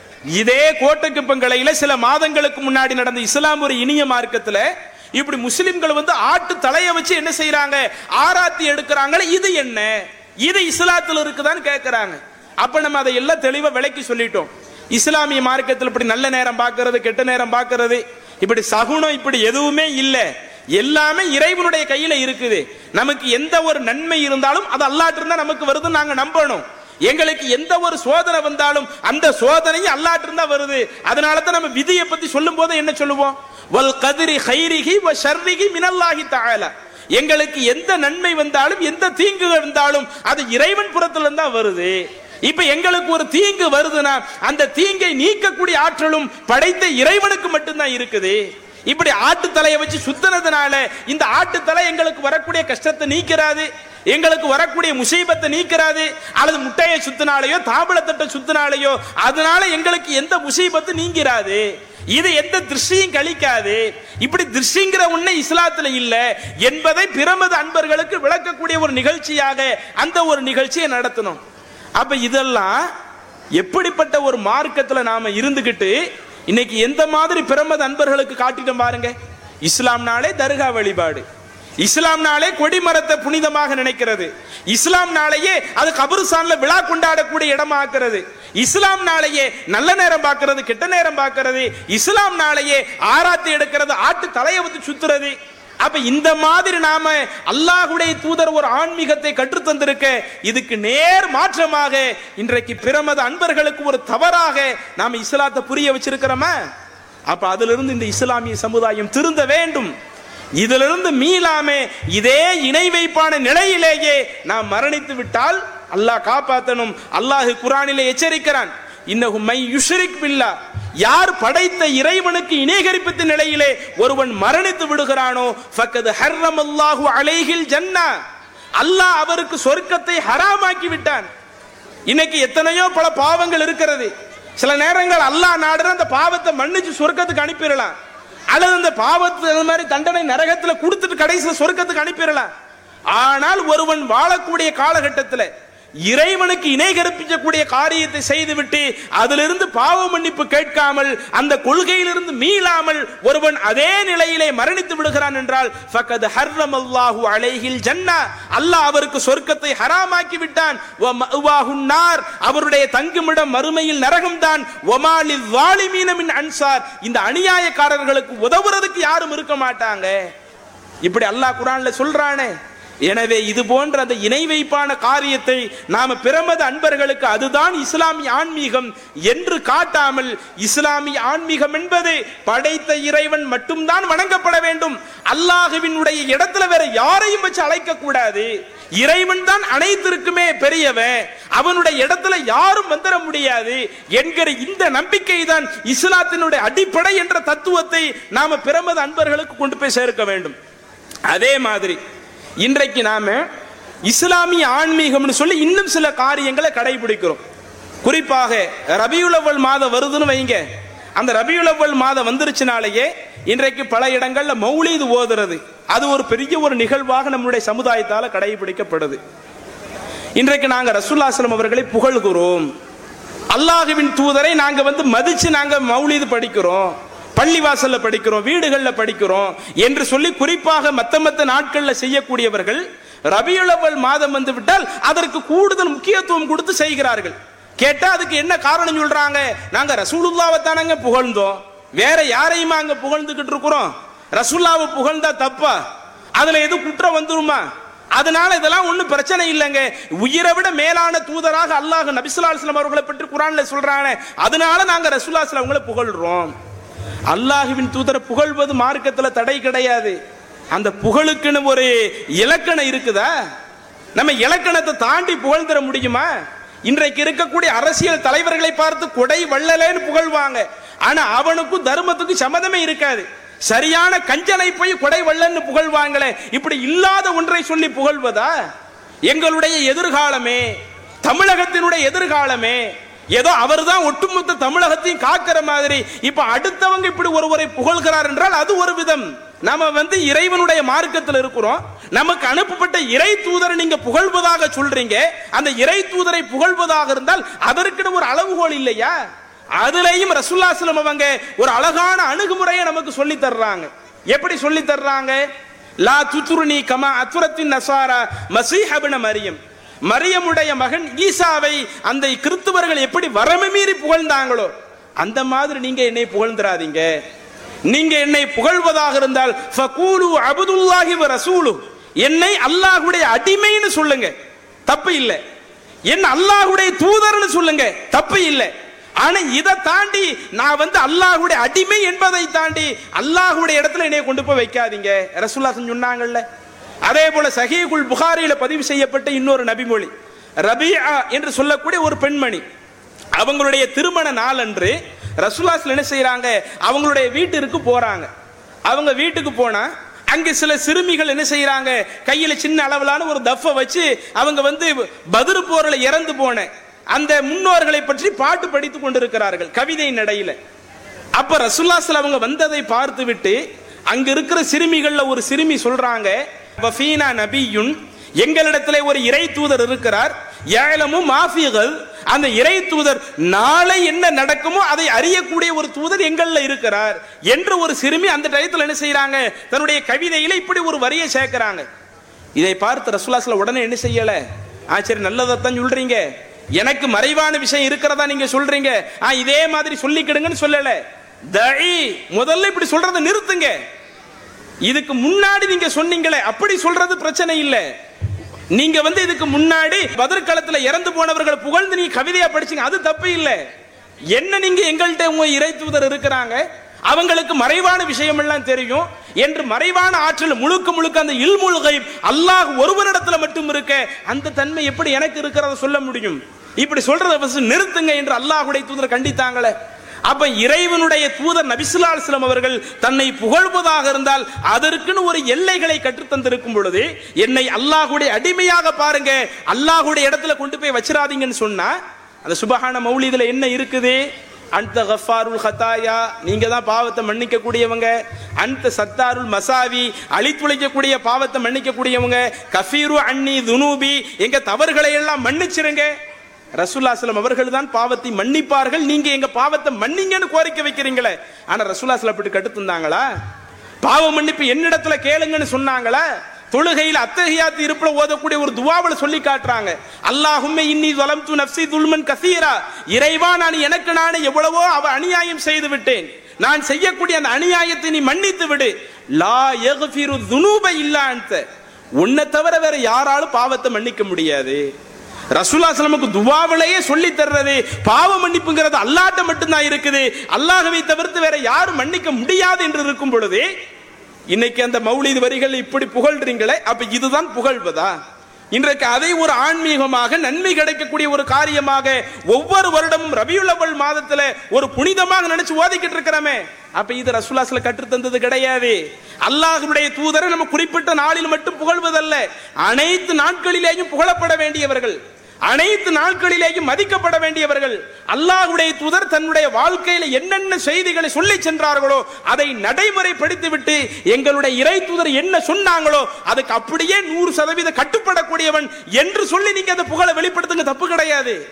இதே கோட்டக்குப்பங்களையில சில மாதங்களுக்கு முன்னாடி நடந்த இஸ்லாம் ஒரு இனிய மார்க்கத்துல இப்படி முஸ்லிம்கள் வந்து ஆட்டு தலையை வச்சு என்ன செய்யறாங்க ஆராத்தி எடுக்கிறாங்களே இது என்ன இது இஸ்லாத்துல இருக்குதான்னு கேட்கறாங்க அப்ப நம்ம அதை எல்லாம் தெளிவா விளக்கி சொல்லிட்டோம் இஸ்லாமிய மார்க்கத்தில் இப்படி நல்ல நேரம் பார்க்கிறது கெட்ட நேரம் பார்க்கிறது இப்படி சகுனம் இப்படி எதுவுமே இல்லை எல்லாமே இறைவனுடைய கையில இருக்குது நமக்கு எந்த ஒரு நன்மை இருந்தாலும் அது அல்லாட்டு இருந்தா நமக்கு வருதுன்னு நாங்க நம்பணும் எங்களுக்கு எந்த ஒரு சோதனை வந்தாலும் அந்த சோதனையும் அல்லாட்டு இருந்தா வருது அதனால தான் நம்ம விதியை பத்தி சொல்லும் போது என்ன சொல்லுவோம் வல் கதிரி ஹைரிகி வ ஷர்ரிகி மினல்லாஹி தஆலா எங்களுக்கு எந்த நன்மை வந்தாலும் எந்த தீங்கு வந்தாலும் அது இறைவன் புறத்துல தான் வருது இப்ப எங்களுக்கு ஒரு தீங்கு வருதுன்னா அந்த தீங்கை நீக்கக்கூடிய ஆற்றலும் படைத்த இறைவனுக்கு மட்டும்தான் இருக்குது இப்படி ஆட்டு தலையை வச்சு சுத்தினதுனால இந்த ஆட்டு தலை எங்களுக்கு வரக்கூடிய கஷ்டத்தை நீக்கிறாது எங்களுக்கு வரக்கூடிய முசீபத்தை நீக்கிறாது அல்லது முட்டையை சுத்தினாலேயோ தாம்பளத்தட்டை சுத்தினாலேயோ அதனால எங்களுக்கு எந்த முசீபத்து நீங்கிறாது இது எந்த திருஷ்டியும் கழிக்காது இப்படி திருஷ்டிங்கிற ஒண்ணு இஸ்லாத்துல இல்ல என்பதை பிரமத அன்பர்களுக்கு விளக்கக்கூடிய ஒரு நிகழ்ச்சியாக அந்த ஒரு நிகழ்ச்சியை நடத்தணும் அப்ப இதெல்லாம் எப்படிப்பட்ட ஒரு மார்க்கத்துல நாம இருந்துகிட்டு இன்னைக்கு எந்த மாதிரி பிரமத அன்பர்களுக்கு காட்டிட்டோம் பாருங்க இஸ்லாம்னாலே தர்கா வழிபாடு இஸ்லாம்னாலே கொடிமரத்தை புனிதமாக நினைக்கிறது இஸ்லாம்னாலேயே அது கபருஸ்தான்ல விழா கொண்டாடக்கூடிய இடமாக்குறது இஸ்லாம்னாலேயே நல்ல நேரம் பார்க்கிறது கெட்ட நேரம் பார்க்கிறது இஸ்லாம்னாலேயே ஆராத்தி எடுக்கிறது ஆட்டு தலையை வந்து சுத்துறது அப்ப இந்த மாதிரி நாம அல்லாஹ்வுடைய தூதர் ஒரு ஆன்மீகத்தை கற்றுத் தந்திருக்க இதுக்கு நேர் மாற்றமாக இன்றைக்கு பிரமத அன்பர்களுக்கு ஒரு தவறாக நாம இஸ்லாத்தை புரிய வச்சிருக்கிறோமா அப்ப அதிலிருந்து இந்த இஸ்லாமிய சமுதாயம் திருந்த வேண்டும் இதிலிருந்து மீளாமே இதே இணை வைப்பான நிலையிலேயே நாம் மரணித்து விட்டால் அல்லாஹ் காப்பாத்தணும் அல்லாஹ் குரானிலே எச்சரிக்கிறான் இன்னஹு மை யுஷ்ரிக் பில்லா யார் படைத்த இறைவனுக்கு இணைகரிப்பித்த நிலையிலே ஒருவன் மரணித்து விடுகிறானோ ஃபக்கது ஹர்ரம் அல்லாஹு அலைஹில் ஜன்னா அல்லாஹ் அவருக்கு சொர்க்கத்தை ஹராமாக்கி விட்டான் இன்னைக்கு எத்தனையோ பல பாவங்கள் இருக்கிறது சில நேரங்கள் அல்லாஹ் நாடுற அந்த பாவத்தை மன்னிச்சு சொர்க்கத்துக்கு அனுப்பிடலாம் அல்லது அந்த பாவத்து அந்த மாதிரி தண்டனை நரகத்துல கொடுத்துட்டு கடைசியில் சொர்க்கத்துக்கு அனுப்பிடலாம் ஆனால் ஒருவன் வாழக்கூடிய காலகட்டத்தில் இறைவனுக்கு இணை கற்பிக்கக்கூடிய காரியத்தை செய்துவிட்டு அதிலிருந்து பாவ மன்னிப்பு கேட்காமல் அந்த கொள்கையிலிருந்து மீளாமல் ஒருவன் அதே நிலையிலே மரணித்து விடுகிறான் என்றால் ஃபக்கத் ஹர்ரம் அல்லாஹு அலைஹில் ஜன்னா அல்லாஹ் அவருக்கு சொர்க்கத்தை ஹராமாக்கி விட்டான் வ மஅவாஹுன் நார் அவருடைய தங்குமிடம் மறுமையில் நரகம்தான் ஒமாலில் வாலிமீன மின் அன்சார் இந்த அநியாயக்காரர்களுக்கு உதவுறதுக்கு யாரும் இருக்க மாட்டாங்க இப்படி அல்லாஹ் குரான்ல சொல்றானே எனவே இது போன்ற அந்த இணை வைப்பான காரியத்தை நாம பிரமத அன்பர்களுக்கு அதுதான் இஸ்லாமிய ஆன்மீகம் என்று காட்டாமல் இஸ்லாமிய ஆன்மீகம் என்பது படைத்த இறைவன் மட்டும்தான் வணங்கப்பட வேண்டும் அல்லாஹுவினுடைய இடத்துல வேற யாரையும் வச்சு அழைக்க கூடாது இறைவன் தான் அனைத்திற்குமே பெரியவன் அவனுடைய இடத்துல யாரும் வந்துட முடியாது என்கிற இந்த நம்பிக்கை தான் இஸ்லாத்தினுடைய அடிப்படை என்ற தத்துவத்தை நாம பிரமத அன்பர்களுக்கு கொண்டு போய் சேர்க்க வேண்டும் அதே மாதிரி இன்றைக்கு நாம இஸ்லாமிய ஆன்மீகம்னு சொல்லி இன்னும் சில காரியங்களை கடைபிடிக்கிறோம் குறிப்பாக ரபியுலவல் மாதம் வருதுன்னு வைங்க அந்த ரபியுலவல் மாதம் வந்துருச்சுனாலேயே இன்றைக்கு பல இடங்கள்ல மௌலீது ஓதுறது அது ஒரு பெரிய ஒரு நிகழ்வாக நம்முடைய சமுதாயத்தால கடைபிடிக்கப்படுது இன்றைக்கு நாங்க ரசூல்லாஸ்லம் அவர்களை புகழ்கிறோம் அல்லாஹுவின் தூதரை நாங்க வந்து மதிச்சு நாங்க மௌலீது படிக்கிறோம் பள்ளிவாசல்ல படிக்கிறோம் வீடுகள்ல படிக்கிறோம் என்று சொல்லி குறிப்பாக மத்த மத்த நாட்கள்ல செய்யக்கூடியவர்கள் ரபியுளவல் மாதம் வந்து விட்டால் அதற்கு கூடுதல் முக்கியத்துவம் கொடுத்து செய்கிறார்கள் கேட்டா அதுக்கு என்ன காரணம் சொல்றாங்க நாங்க ரசூலுல்லாவை தானங்க புகழ்ந்தோம் வேற யாரையுமா அங்க புகழ்ந்துகிட்டு இருக்கிறோம் ரசூல்லாவை புகழ்ந்தா தப்பா அதுல எது குற்றம் வந்துருமா அதனால இதெல்லாம் ஒண்ணும் பிரச்சனை இல்லைங்க உயிரை விட மேலான தூதராக அல்லாஹ் நபிசுல்லாஸ்லாம் அவர்களை பற்றி குரான்ல சொல்றாங்க அதனால நாங்க ரசூல்லாஸ்லாம் அவங்களை புகழ்றோம் அல்லாஹுவின் தூதரை புகழ்வது மார்க்கத்துல தடை கிடையாது அந்த புகழுக்குன்னு ஒரு இலக்கணம் இருக்குதா நம்ம இலக்கணத்தை தாண்டி புகழ்ந்துட முடியுமா இன்றைக்கு இருக்கக்கூடிய அரசியல் தலைவர்களை பார்த்து கொடை வள்ளலேன்னு புகழ்வாங்க ஆனா அவனுக்கும் தர்மத்துக்கும் சம்மதமே இருக்காது சரியான கஞ்சனை போய் கொடை வள்ளன்னு புகழ்வாங்களே இப்படி இல்லாத ஒன்றை சொல்லி புகழ்வதா எங்களுடைய எதிர்காலமே தமிழகத்தினுடைய எதிர்காலமே ஏதோ அவர்தான் ஒட்டுமொத்த தமிழகத்தையும் காக்கிற மாதிரி இப்ப அடுத்தவங்க இப்படி ஒருவரை புகழ்கிறார் என்றால் அது ஒரு விதம் நாம வந்து இறைவனுடைய மார்க்கத்தில் இருக்கிறோம் நமக்கு அனுப்பப்பட்ட இறை தூதரை நீங்க புகழ்வதாக சொல்றீங்க அந்த இறை தூதரை புகழ்வதாக இருந்தால் அதற்கு ஒரு அளவுகோல் இல்லையா அதுலயும் ரசுல்லாஸ்லம் அவங்க ஒரு அழகான அணுகுமுறையை நமக்கு சொல்லி தர்றாங்க எப்படி சொல்லி தர்றாங்க லா துத்துருனி கமா அத்துரத்தின் நசாரா மசீஹபின மரியம் மரியமுடைய மகன் ஈசாவை அந்த கிறிஸ்துவர்கள் எப்படி வரம்பு மீறி புகழ்ந்தாங்களோ அந்த மாதிரி நீங்க என்னை புகழ்ந்துராதீங்க நீங்க என்னை புகழ்வதாக இருந்தால் ஃபகூலு அபுதுல்லாஹி வ ரசூலு என்னை அல்லாஹ்வுடைய அடிமைன்னு சொல்லுங்க தப்பு இல்லை என்ன அல்லாஹ்வுடைய தூதர்னு சொல்லுங்க தப்பு இல்லை ஆனா இதை தாண்டி நான் வந்து அல்லாஹ்வுடைய அடிமை என்பதை தாண்டி அல்லாஹ்வுடைய இடத்துல என்னைய கொண்டு போய் வைக்காதீங்க ரசூல்லா சொன்னாங்கல்ல அதே போல சஹீகுல் புகாரியில பதிவு செய்யப்பட்ட இன்னொரு நபிமொழி ரபியா என்று சொல்லக்கூடிய ஒரு பெண்மணி அவங்களுடைய திருமண நாள் அன்று ரசூலாஸ்ல என்ன செய்யறாங்க அவங்களுடைய வீட்டிற்கு போறாங்க அவங்க வீட்டுக்கு போனா அங்க சில சிறுமிகள் என்ன செய்யறாங்க கையில சின்ன அளவிலான ஒரு தஃப வச்சு அவங்க வந்து பதிரு போர்ல இறந்து போன அந்த முன்னோர்களை பற்றி பாட்டு படித்துக் கொண்டிருக்கிறார்கள் கவிதை நடையில அப்ப ரசுல்லாஸ்ல அவங்க வந்ததை பார்த்து விட்டு அங்க இருக்கிற சிறுமிகள்ல ஒரு சிறுமி சொல்றாங்க வஃபீனா நபியுன் எங்களிடத்திலே ஒரு இறை தூதர் இருக்கிறார் ஏலமும் மாஃபிகள் அந்த இறை தூதர் நாளை என்ன நடக்குமோ அதை அறியக்கூடிய ஒரு தூதர் எங்கள்ல இருக்கிறார் என்று ஒரு சிறுமி அந்த டயத்தில் என்ன செய்யறாங்க தன்னுடைய கவிதையில இப்படி ஒரு வரியை சேர்க்கிறாங்க இதை பார்த்து ரசுல்லாஸ்ல உடனே என்ன செய்யல ஆ சரி நல்லதைத்தான் சொல்றீங்க எனக்கு மறைவான விஷயம் இருக்கிறதா நீங்க சொல்றீங்க ஆ இதே மாதிரி சொல்லிக்கிடுங்கன்னு சொல்லல தழி முதல்ல இப்படி சொல்றதை நிறுத்துங்க இதுக்கு முன்னாடி நீங்க சொன்னீங்களே அப்படி சொல்றது பிரச்சனை இல்லை நீங்க வந்து இதுக்கு முன்னாடி பதிர்களத்துல இறந்து போனவர்களை புகழ்ந்து நீங்க கவிதையா படிச்சீங்க அது தப்பு இல்லை என்ன நீங்க எங்கள்கிட்ட உங்க இறை தூதர் இருக்கிறாங்க அவங்களுக்கு மறைவான விஷயம் எல்லாம் தெரியும் என்று மறைவான ஆற்றல் முழுக்க முழுக்க அந்த இல்முல்கை அல்லாஹ் ஒருவரிடத்துல மட்டும் இருக்க அந்த தன்மை எப்படி எனக்கு இருக்கிறத சொல்ல முடியும் இப்படி சொல்றத first நிறுத்துங்க என்று அல்லாஹுடைய தூதர் கண்டித்தாங்களே அப்ப இறைவனுடைய தூதர் நபிசுல்லாஸ்லம் அவர்கள் தன்னை புகழ்வதாக இருந்தால் அதற்குன்னு ஒரு எல்லைகளை கற்றுத்தந்திருக்கும் பொழுது என்னை அல்லாஹுடைய அடிமையாக பாருங்க அல்லாஹுடைய இடத்துல கொண்டு போய் வச்சிடாதீங்கன்னு சொன்னா அந்த சுபஹான மௌலிதுல என்ன இருக்குது அந்த கஃபாருல் ஹத்தாயா நீங்க தான் பாவத்தை மன்னிக்க கூடியவங்க அந்த சத்தாருல் மசாவி அழித்துழைக்கக்கூடிய பாவத்தை மன்னிக்க கூடியவங்க கஃபீரு அன்னி துனூபி எங்க தவறுகளை எல்லாம் மன்னிச்சிருங்க ரசூல்லாஸ்லம் அவர்கள் தான் பாவத்தை மன்னிப்பார்கள் நீங்க எங்க பாவத்தை மன்னிங்கன்னு கோரிக்கை வைக்கிறீங்களே ஆனா ரசூல்லாஸ்லம் அப்படி கட்டுத்திருந்தாங்களா பாவ மன்னிப்பு என்னிடத்துல கேளுங்கன்னு சொன்னாங்களா தொழுகையில் அத்தகையாத்து இருப்புல ஓதக்கூடிய ஒரு துவாவல சொல்லி காட்டுறாங்க அல்லாஹுmme இன்னி வலம்து நஃப்சி துல்மன் கசீரா இறைவா நான் எனக்கு நானே எவ்வளவோ அவ அநியாயம் செய்து விட்டேன் நான் செய்யக்கூடிய அந்த அநியாயத்தை நீ மன்னித்து விடு லா யக்ஃபிரு துனூப இல்லா அன்த உன்னை தவிர வேற யாராலும் பாவத்தை மன்னிக்க முடியாது ரசூல்லாஸ்லமுக்கு துவாவிலேயே சொல்லி தர்றது பாவ மன்னிப்புங்கிறது அல்லாட்ட மட்டும்தான் இருக்குது அல்லாஹவை தவிர்த்து வேற யாரும் மன்னிக்க முடியாது என்று இருக்கும் பொழுது இன்னைக்கு அந்த மௌலிது வரிகள் இப்படி புகழ்றீங்களே அப்ப இதுதான் புகழ்வதா இன்றைக்கு அதை ஒரு ஆன்மீகமாக நன்மை கிடைக்கக்கூடிய ஒரு காரியமாக ஒவ்வொரு வருடமும் ரபியுல் அவ்வல் மாதத்துல ஒரு புனிதமாக நினைச்சு ஓதிக்கிட்டு இருக்கிறோமே அப்ப இது ரசூலாஸ்ல கற்றுத்தந்தது கிடையாது அல்லாஹ்வுடைய தூதரை நம்ம குறிப்பிட்ட நாளில் மட்டும் புகழ்வதல்ல அனைத்து நாட்களிலேயும் புகழப்பட வேண்டியவர்கள் அனைத்து நாட்களிலேயும் மதிக்கப்பட வேண்டியவர்கள் அல்லாஹ்வுடைய தூதர் தன்னுடைய வாழ்க்கையில என்னென்ன செய்திகளை சொல்லி சென்றார்களோ அதை நடைமுறைப்படுத்தி விட்டு எங்களுடைய இறை தூதர் என்ன சொன்னாங்களோ அதுக்கு அப்படியே நூறு சதவீத கட்டுப்படக்கூடியவன் என்று சொல்லி நீங்க அந்த புகழை வெளிப்படுத்துங்க தப்பு கிடையாது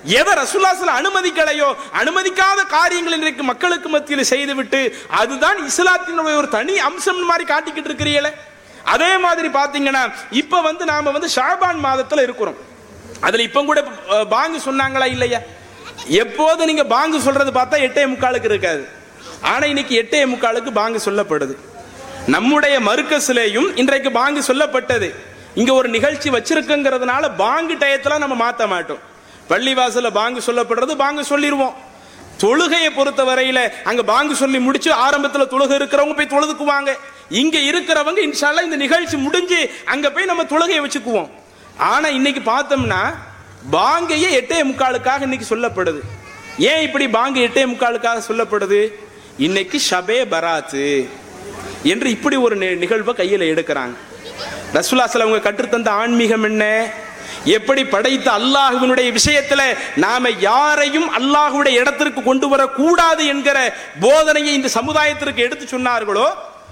எதை ரசூல்லாஸ்ல அனுமதிக்கலையோ அனுமதிக்காத காரியங்கள் இன்றைக்கு மக்களுக்கு மத்தியில் செய்துவிட்டு அதுதான் இஸ்லாத்தினுடைய ஒரு தனி அம்சம் மாதிரி காட்டிக்கிட்டு இருக்கிறீங்களே அதே மாதிரி பாத்தீங்கன்னா இப்ப வந்து நாம வந்து ஷாபான் மாதத்துல இருக்கிறோம் அதுல இப்ப கூட அஹ், பாங்கு சொன்னாங்களா இல்லையா எப்போது நீங்க பாங்கு சொல்றது பார்த்தா எட்டே முக்காலுக்கு இருக்காது ஆனா இன்னைக்கு எட்டே முக்காலுக்கு பாங்கு சொல்லப்படுது நம்முடைய மருக்கசிலேயும் இன்றைக்கு பாங்கு சொல்லப்பட்டது இங்க ஒரு நிகழ்ச்சி வச்சிருக்குங்கிறதுனால பாங்கு டயத்துல நம்ம மாத்த மாட்டோம் பள்ளிவாசல்ல பாங்கு சொல்லப்படுறது பாங்கு சொல்லிடுவோம் தொழுகையை பொறுத்த வரையில அங்க பாங்கு சொல்லி முடிச்சு ஆரம்பத்துல தொழுகை இருக்கிறவங்க போய் தொழுதுக்குவாங்க இங்க இருக்கிறவங்க இன்ஷால்லா இந்த நிகழ்ச்சி முடிஞ்சு அங்க போய் நம்ம தொழுகையை வச்சுக்குவோம் ஆனா இன்னைக்கு பார்த்தோம்னா பாங்கையே எட்டே முக்காலுக்காக இன்னைக்கு சொல்லப்படுது ஏன் இப்படி பாங்கு எட்டே முக்காலுக்காக சொல்லப்படுது இன்னைக்கு ஷபே பராத்து என்று இப்படி ஒரு நி- நிகழ்வை கையில் எடுக்கிறாங்க ரசூலாசல் அவங்க கற்றுத்தந்த ஆன்மீகம் என்ன எப்படி படைத்த அல்லாஹுவினுடைய விஷயத்துல நாம யாரையும் அல்லாஹுடைய இடத்திற்கு கொண்டு வரக்கூடாது என்கிற போதனையை இந்த சமுதாயத்திற்கு எடுத்து சொன்னார்களோ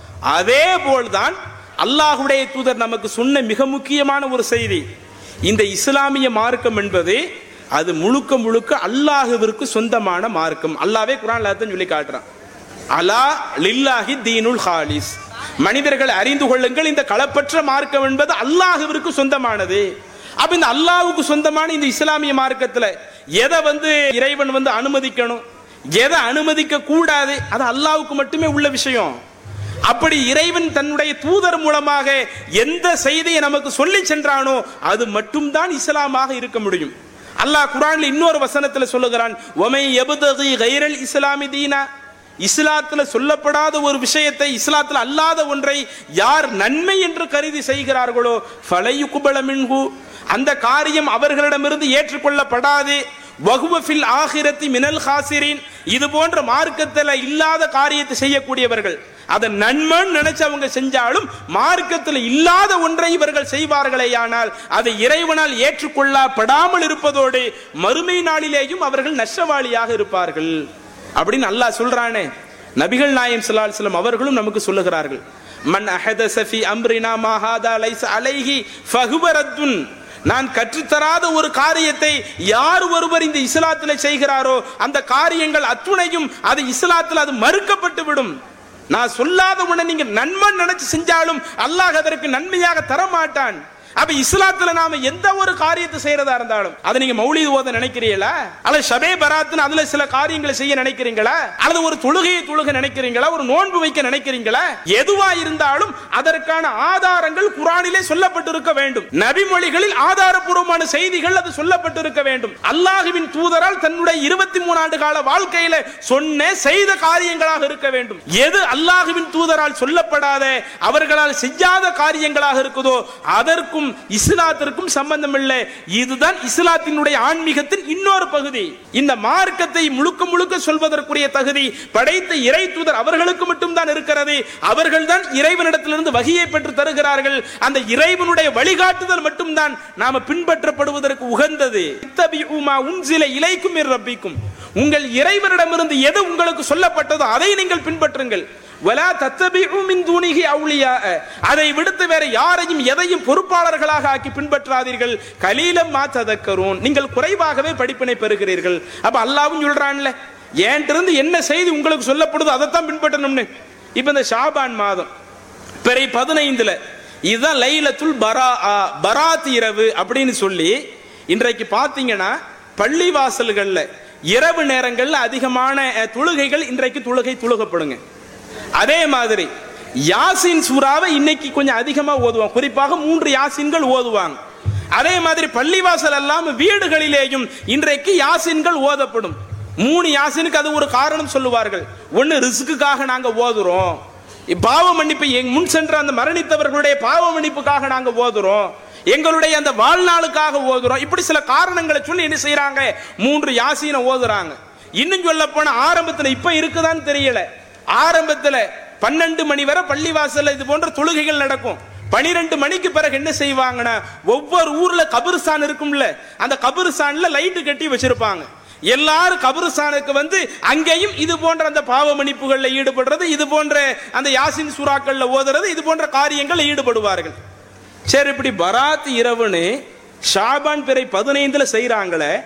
அதே போல்தான் அல்லாஹுடைய தூதர் நமக்கு சொன்ன மிக முக்கியமான ஒரு செய்தி இந்த இஸ்லாமிய மார்க்கம் என்பது அது முழுக்க முழுக்க அல்லாஹுவிற்கு சொந்தமான மார்க்கம் அல்லாவே குரான்ல அர்த்தம் சொல்லி காட்டுறான் அலா லில்லாஹி தீனுல் ஹாலிஸ் மனிதர்கள் அறிந்து கொள்ளுங்கள் இந்த களப்பற்ற மார்க்கம் என்பது அல்லாஹுவிற்கு சொந்தமானது அப்ப இந்த அல்லாஹ்வுக்கு சொந்தமான இந்த இஸ்லாமிய மார்க்கத்துல எதை வந்து இறைவன் வந்து அனுமதிக்கணும் எதை அனுமதிக்க கூடாது அது அல்லாஹ்வுக்கு மட்டுமே உள்ள விஷயம் அப்படி இறைவன் தன்னுடைய தூதர் மூலமாக எந்த செய்தியை நமக்கு சொல்லி சென்றானோ அது மட்டும்தான் இஸ்லாமாக இருக்க முடியும் அல்லாஹ் குரான்ல இன்னொரு வசனத்துல சொல்லுகிறான் ஒமை எபுதகி கைரல் இஸ்லாமி தீனா இஸ்லாத்துல சொல்லப்படாத ஒரு விஷயத்தை இஸ்லாத்துல அல்லாத ஒன்றை யார் நன்மை என்று கருதி செய்கிறார்களோ ஃபலையுகுபல மின்ஹு அந்த காரியம் அவர்களிடமிருந்து ஏற்றுக்கொள்ளப்படாது வகுவஃபில் ஆகிரத்தி மினல் ஹாசிரின் இது போன்ற மார்க்கத்தில் இல்லாத காரியத்தை செய்யக்கூடியவர்கள் அதை நன்மன் நினைச்சு அவங்க செஞ்சாலும் மார்க்கத்தில் இல்லாத ஒன்றை இவர்கள் செய்வார்களேயானால் அதை இறைவனால் ஏற்றுக்கொள்ளப்படாமல் இருப்பதோடு மறுமை நாளிலேயும் அவர்கள் நஷ்டவாளியாக இருப்பார்கள் அப்படின்னு அல்லாஹ் சொல்றானே நபிகள் நாயம் ஸல்லல்லாஹு அலைஹி வஸல்லம் அவர்களும் நமக்கு சொல்லுகிறார்கள் மன் அஹதஸ ஃபீ அம்ரினா மா ஹாதா லைஸ அலைஹி ஃபஹுவ ரத்துன் நான் கற்றுத்தராத ஒரு காரியத்தை யார் ஒருவர் இந்த இஸ்லாத்தில் செய்கிறாரோ அந்த காரியங்கள் அத்துணையும் அது இஸ்லாத்தில் அது மறுக்கப்பட்டு விடும் நான் சொல்லாத உடனே நீங்க நன்மை நினைச்சு செஞ்சாலும் அல்லாஹ் அதற்கு நன்மையாக தர மாட்டான் அப்ப இஸ்லாத்துல நாம எந்த ஒரு காரியத்தை செய்யறதா இருந்தாலும் அதை நீங்க மௌலிது ஓத நினைக்கிறீங்களா அல்லது ஷபே பராத்துன்னு அதுல சில காரியங்களை செய்ய நினைக்கிறீங்களா அல்லது ஒரு தொழுகையை தொழுக நினைக்கிறீங்களா ஒரு நோன்பு வைக்க நினைக்கிறீங்களா எதுவா இருந்தாலும் அதற்கான ஆதாரங்கள் குரானிலே சொல்லப்பட்டிருக்க வேண்டும் நபிமொழிகளில் ஆதாரபூர்வமான செய்திகள் அது சொல்லப்பட்டிருக்க வேண்டும் அல்லாஹுவின் தூதரால் தன்னுடைய இருபத்தி மூணு ஆண்டு கால வாழ்க்கையில சொன்ன செய்த காரியங்களாக இருக்க வேண்டும் எது அல்லாஹுவின் தூதரால் சொல்லப்படாத அவர்களால் செய்யாத காரியங்களாக இருக்குதோ அதற்கும் இஸ்லாத்திற்கும் சம்பந்தம் இல்லை இதுதான் இஸ்லாத்தினுடைய ஆன்மீகத்தின் இன்னொரு பகுதி இந்த மார்க்கத்தை முழுக்க முழுக்க சொல்வதற்குரிய தகுதி படைத்த இறை தூதர் அவர்களுக்கு மட்டும்தான் இருக்கிறது அவர்கள் தான் இறைவனிடத்திலிருந்து வகையை பெற்று தருகிறார்கள் அந்த இறைவனுடைய வழிகாட்டுதல் மட்டும்தான் நாம பின்பற்றப்படுவதற்கு உகந்தது இத்தபிஉமா உன்சில இலைக்கும் இர் ரப்பிக்கும் உங்கள் இறைவனிடமிருந்து எது உங்களுக்கு சொல்லப்பட்டதோ அதை நீங்கள் பின்பற்றுங்கள் வலா தத்தபிஉ மின் தூனிஹி அவுலியா அதை விடுத்து வேற யாரையும் எதையும் பொறுப்பாளர்களாக ஆக்கி பின்பற்றாதீர்கள் கலீலம் மா ததக்கரூன் நீங்கள் குறைவாகவே படிப்பினை பெறுகிறீர்கள் அப்ப அல்லாவும் சொல்றான்ல ஏன்ட்டிருந்து என்ன செய்தி உங்களுக்கு சொல்லப்படுதோ அதைத்தான் பின்பற்றணும்னு இப்ப இந்த ஷாபான் மாதம் பிறை பதினைந்துல இதுதான் லைலத்துல் பரா பராத் இரவு அப்படின்னு சொல்லி இன்றைக்கு பாத்தீங்கன்னா பள்ளி வாசல்கள்ல இரவு நேரங்கள்ல அதிகமான அஹ், தொழுகைகள் இன்றைக்கு தொழுகை தொழுகப்படுங்க அதே மாதிரி யாசின் சூறாவை இன்னைக்கு கொஞ்சம் அதிகமா ஓதுவாங்க குறிப்பாக மூன்று யாசின்கள் ஓதுவாங்க அதே மாதிரி பள்ளிவாசல் எல்லாம் வீடுகளிலேயும் இன்றைக்கு யாசின்கள் ஓதப்படும் மூணு யாசினுக்கு அது ஒரு காரணம் சொல்லுவார்கள் ஒன்னு ரிஸ்க்குக்காக நாங்க ஓதுறோம் பாவ மன்னிப்பு எங் முன் சென்ற அந்த மரணித்தவர்களுடைய பாவ மன்னிப்புக்காக நாங்க ஓதுறோம் எங்களுடைய அந்த வாழ்நாளுக்காக ஓதுறோம் இப்படி சில காரணங்களை சொல்லி என்ன செய்யறாங்க மூன்று யாசீனை ஓதுறாங்க இன்னும் சொல்ல போன ஆரம்பத்துல இப்ப இருக்குதான்னு தெரியல ஆரம்பத்துல பன்னெண்டு மணி வரை பள்ளிவாசல்ல இது போன்ற தொழுகைகள் நடக்கும் பனிரெண்டு மணிக்கு பிறகு என்ன செய்வாங்கன்னா ஒவ்வொரு ஊர்ல கபிரிஸ்தான் இருக்கும்ல அந்த கபிரிஸ்தான்ல லைட்டு கட்டி வச்சிருப்பாங்க எல்லாரும் கபிரிஸ்தானுக்கு வந்து அங்கேயும் இது போன்ற அந்த பாவ மன்னிப்புகள்ல ஈடுபடுறது இது போன்ற அந்த யாசின் சூறாக்கள்ல ஓதுறது இது போன்ற காரியங்கள்ல ஈடுபடுவார்கள் சரி இப்படி பராத் இரவுன்னு ஷாபான் பிறை பதினைந்துல செய்யறாங்களே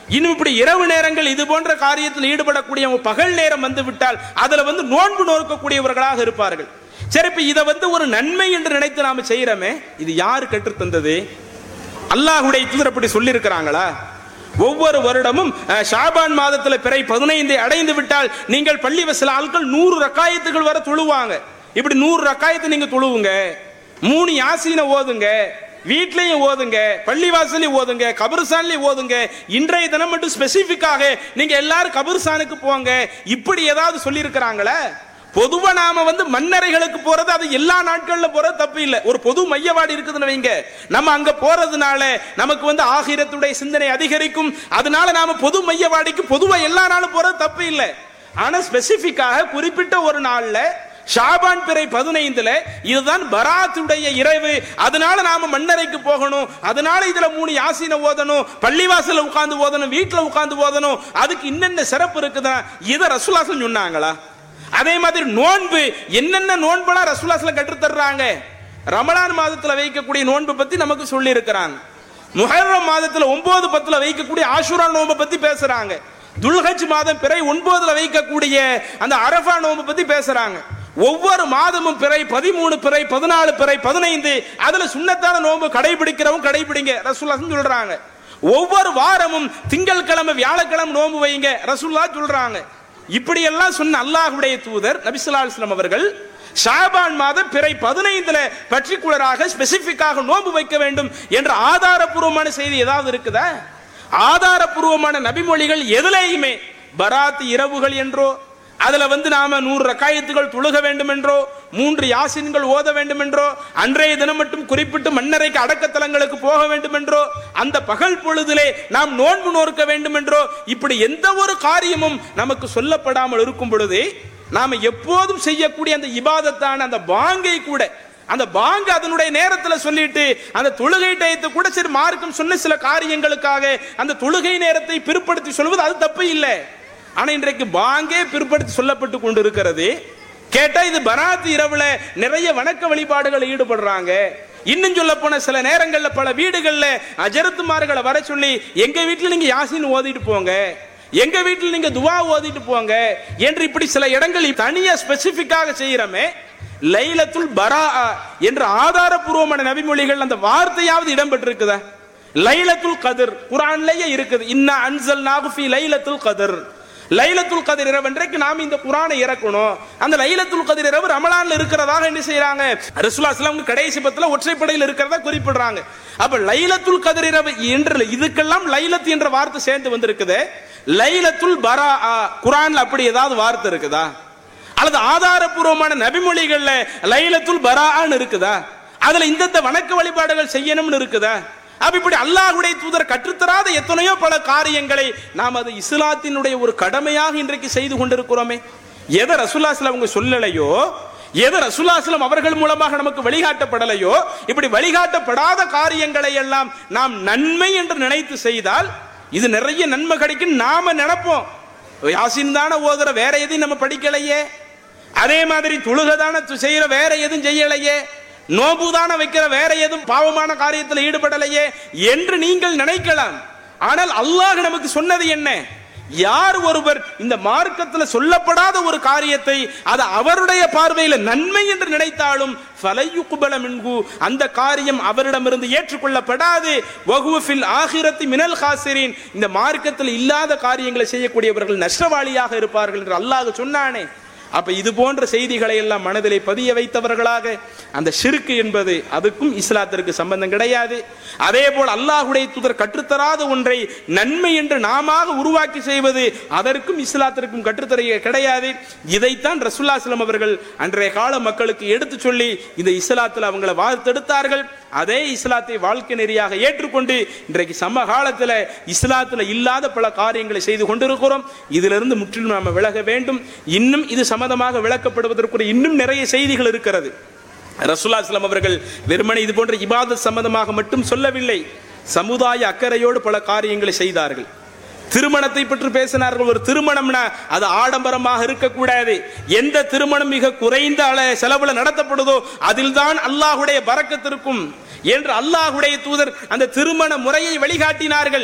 இன்னும் இப்படி இரவு நேரங்கள் இது போன்ற காரியத்தில் ஈடுபடக்கூடிய பகல் நேரம் வந்து விட்டால் அதுல வந்து நோன்பு நோக்கக்கூடியவர்களாக இருப்பார்கள் சரி இப்ப இதை வந்து ஒரு நன்மை என்று நினைத்து நாம செய்யறோமே இது யாரு கற்றுத் தந்தது அல்லாஹுடைய தூதர் அப்படி சொல்லி இருக்கிறாங்களா ஒவ்வொரு வருடமும் அஹ், ஷாபான் மாதத்துல பிறை பதினைந்தை அடைந்து விட்டால் நீங்கள் பள்ளி வசல ஆட்கள் நூறு ரக்காயத்துகள் வர தொழுவாங்க இப்படி நூறு ரக்காயத்தை நீங்க தொழுவுங்க மூணு யாசீனை ஓதுங்க வீட்லயும் ஓதுங்க பள்ளிவாசலையும் ஓதுங்க கபர்சான்லயும் ஓதுங்க இன்றைய தினம் மட்டும் ஸ்பெசிபிக்காக நீங்க எல்லாரும் கபர்சானுக்கு போங்க இப்படி ஏதாவது சொல்லி இருக்கிறாங்களே பொதுவா நாம வந்து மண்ணறைகளுக்கு போறது அது எல்லா நாட்கள்ல போறது தப்பு இல்ல ஒரு பொது மையவாடி இருக்குதுன்னு வைங்க நம்ம அங்க போறதுனால நமக்கு வந்து ஆகிரத்துடைய சிந்தனை அதிகரிக்கும் அதனால நாம பொது மையவாடிக்கு பொதுவா எல்லா நாளும் போறது தப்பு இல்ல ஆனா ஸ்பெசிபிக்காக குறிப்பிட்ட ஒரு நாள்ல ஷாபான் பிறை பதினைந்துல இதுதான் பராத்துடைய இரவு அதனால நாம மண்ணறைக்கு போகணும் அதனால இதுல மூணு யாசின ஓதணும் பள்ளிவாசல்ல உட்கார்ந்து ஓதணும் வீட்டுல உட்கார்ந்து ஓதணும் அதுக்கு இன்னென்ன சிறப்பு இருக்குதா இதை ரசூலாசன் சொன்னாங்களா அதே மாதிரி நோன்பு என்னென்ன நோன்புலாம் ரசூலாஸ்ல கற்றுத் தர்றாங்க ரமலான் மாதத்துல வைக்கக்கூடிய நோன்பு பத்தி நமக்கு சொல்லி இருக்கிறாங்க முஹர்ரம் மாதத்துல ஒன்பது பத்துல வைக்கக்கூடிய ஆஷுரா நோன்பை பத்தி பேசுறாங்க துல்ஹஜ் மாதம் பிறை ஒன்பதுல வைக்கக்கூடிய அந்த அரஃபா நோன்பு பத்தி பேசுறாங்க ஒவ்வொரு மாதமும் பிறை பதிமூணு பிறை பதினாலு பிறை பதினைந்து அதுல சுண்ணத்தான நோன்பு கடைபிடிக்கிறவங்க கடைபிடிங்க ரசூல்லாஸ் சொல்றாங்க ஒவ்வொரு வாரமும் திங்கட்கிழமை வியாழக்கிழமை நோன்பு வைங்க ரசூல்லா சொல்றாங்க இப்படி எல்லாம் சொன்ன அல்லாஹ்வுடைய தூதர் நபிசுல்லா அலுவலம் அவர்கள் ஷாபான் மாதம் பிறை பதினைந்துல பர்டிகுலராக ஸ்பெசிபிக்காக நோன்பு வைக்க வேண்டும் என்ற ஆதாரபூர்வமான செய்தி ஏதாவது இருக்குதா ஆதாரபூர்வமான நபிமொழிகள் எதுலேயுமே பராத் இரவுகள் என்றோ அதுல வந்து நாம நூறு ரக்காயத்துகள் தொழுக வேண்டும் என்றோ மூன்று யாசின்கள் ஓத வேண்டும் என்றோ அன்றைய தினம் மட்டும் குறிப்பிட்டு மன்னரைக்கு அடக்கத்தலங்களுக்கு போக வேண்டும் என்றோ அந்த பகல் பொழுதிலே நாம் நோன்பு நோர்க்க வேண்டும் என்றோ இப்படி எந்த ஒரு காரியமும் நமக்கு சொல்லப்படாமல் இருக்கும் பொழுது நாம எப்போதும் செய்யக்கூடிய அந்த இபாதத்தான அந்த பாங்கை கூட அந்த பாங்கு அதனுடைய நேரத்துல சொல்லிட்டு அந்த தொழுகை டயத்தை கூட சரி மார்க்கம் சொன்ன சில காரியங்களுக்காக அந்த தொழுகை நேரத்தை பிற்படுத்தி சொல்வது அது தப்பு இல்லை ஆனா இன்றைக்கு பாங்கே பிற்படுத்தி சொல்லப்பட்டு கொண்டு இருக்கிறது கேட்டா இது பராத் இரவுல நிறைய வணக்க வழிபாடுகள் ஈடுபடுறாங்க இன்னும் சொல்ல போன சில நேரங்கள்ல பல வீடுகள்ல அஜரத்துமார்களை வர சொல்லி எங்க வீட்டுல நீங்க யாசின் ஓதிட்டு போங்க எங்க வீட்டில் நீங்க துவா ஓதிட்டு போங்க என்று இப்படி சில இடங்கள் தனியா ஸ்பெசிபிக்காக செய்யறமே லைலத்துல் பரா என்ற ஆதாரபூர்வமான நபிமொழிகள் அந்த வார்த்தையாவது இடம்பெற்றிருக்குதா லைலத்துல் கதிர் குரான்லயே இருக்குது இன்னா அன்சல் நாகுஃபி லைலத்துல் கதிர் லைலத்துல் கதிர் இரவு இன்றைக்கு நாம இந்த குரானை இறக்கணும் அந்த லைலத்துல் கதிர் இரவு ரமலான்ல இருக்கிறதாக என்ன செய்யறாங்க ரசூலா ஸல்லல்லாஹு கடைசி பத்துல ஒற்றைப்படையில் இருக்கிறதா குறிப்பிடுறாங்க அப்ப லைலத்துல் கதிர் இரவு என்று இதுக்கெல்லாம் லைலத் என்ற வார்த்தை சேர்ந்து வந்திருக்குது லைலத்துல் பரா குரான்ல அப்படி ஏதாவது வார்த்தை இருக்குதா அல்லது ஆதாரபூர்வமான நபிமொழிகள்ல லைலத்துல் பரான்னு இருக்குதா அதுல இந்தந்த வணக்க வழிபாடுகள் செய்யணும்னு இருக்குதா அப்ப இப்படி அல்லாஹ்வுடைய தூதர் கற்றுத்தராத எத்தனையோ பல காரியங்களை நாம் அது இஸ்லாத்தினுடைய ஒரு கடமையாக இன்றைக்கு செய்து கொண்டிருக்கிறோமே எதை ரசூல்லாஸ்ல அவங்க சொல்லலையோ எது ரசூல்லாஸ்லம் அவர்கள் மூலமாக நமக்கு வழிகாட்டப்படலையோ இப்படி வழிகாட்டப்படாத காரியங்களை எல்லாம் நாம் நன்மை என்று நினைத்து செய்தால் இது நிறைய நன்மை கிடைக்கும் நாம நினைப்போம் யாசின் தானே ஓதுற வேற எதையும் நம்ம படிக்கலையே அதே மாதிரி தொழுகதான செய்யற வேற எதுவும் செய்யலையே நோபுதான வைக்கிற வேற எதுவும் பாவமான காரியத்தில் ஈடுபடலையே என்று நீங்கள் நினைக்கலாம் ஆனால் அல்லாஹ் நமக்கு சொன்னது என்ன யார் ஒருவர் இந்த மார்க்கத்தில் சொல்லப்படாத ஒரு காரியத்தை அது அவருடைய பார்வையில் நன்மை என்று நினைத்தாலும் ஃபலையுகுபல மின்கு அந்த காரியம் அவரிடமிருந்து ஏற்றுக்கொள்ளப்படாது வகுஃபில் ஆகிரத்தி மினல் ஹாசிரின் இந்த மார்க்கத்தில் இல்லாத காரியங்களை செய்யக்கூடியவர்கள் நஷ்டவாளியாக இருப்பார்கள் என்று அல்லாஹ் சொன்னானே அப்ப இது போன்ற செய்திகளை எல்லாம் மனதிலே பதிய வைத்தவர்களாக அந்த ஷிருக்கு என்பது அதுக்கும் இஸ்லாத்திற்கு சம்பந்தம் கிடையாது அதே போல் அல்லாஹுடைய தூதர் கற்றுத்தராத ஒன்றை நன்மை என்று நாம உருவாக்கி செய்வது அதற்கும் இஸ்லாத்திற்கும் கற்றுத்தர கிடையாது இதைத்தான் ரசுல்லாஸ்லம் அவர்கள் அன்றைய கால மக்களுக்கு எடுத்து சொல்லி இந்த இஸ்லாத்தில் அவங்களை வார்த்தெடுத்தார்கள் அதே இஸ்லாத்தை வாழ்க்கை நெறியாக ஏற்றுக்கொண்டு இன்றைக்கு சம காலத்தில் இஸ்லாத்தில் இல்லாத பல காரியங்களை செய்து கொண்டிருக்கிறோம் இதிலிருந்து முற்றிலும் நாம விலக வேண்டும் இன்னும் இது சம்மதமாக விளக்கப்படுவதற்குரிய இன்னும் நிறைய செய்திகள் இருக்கிறது ரசூல்லா இஸ்லாம் அவர்கள் வெறுமனே இது போன்ற இபாதத் சம்பந்தமாக மட்டும் சொல்லவில்லை சமுதாய அக்கறையோடு பல காரியங்களை செய்தார்கள் திருமணத்தை பற்றி பேசினார்கள் ஒரு திருமணம்னா அது ஆடம்பரமாக இருக்கக்கூடாது எந்த திருமணம் மிக குறைந்த அள செலவுல நடத்தப்படுதோ அதில் தான் அல்லாஹுடைய பறக்கத்திற்கும் என்று அல்லாஹுடைய தூதர் அந்த திருமண முறையை வழிகாட்டினார்கள்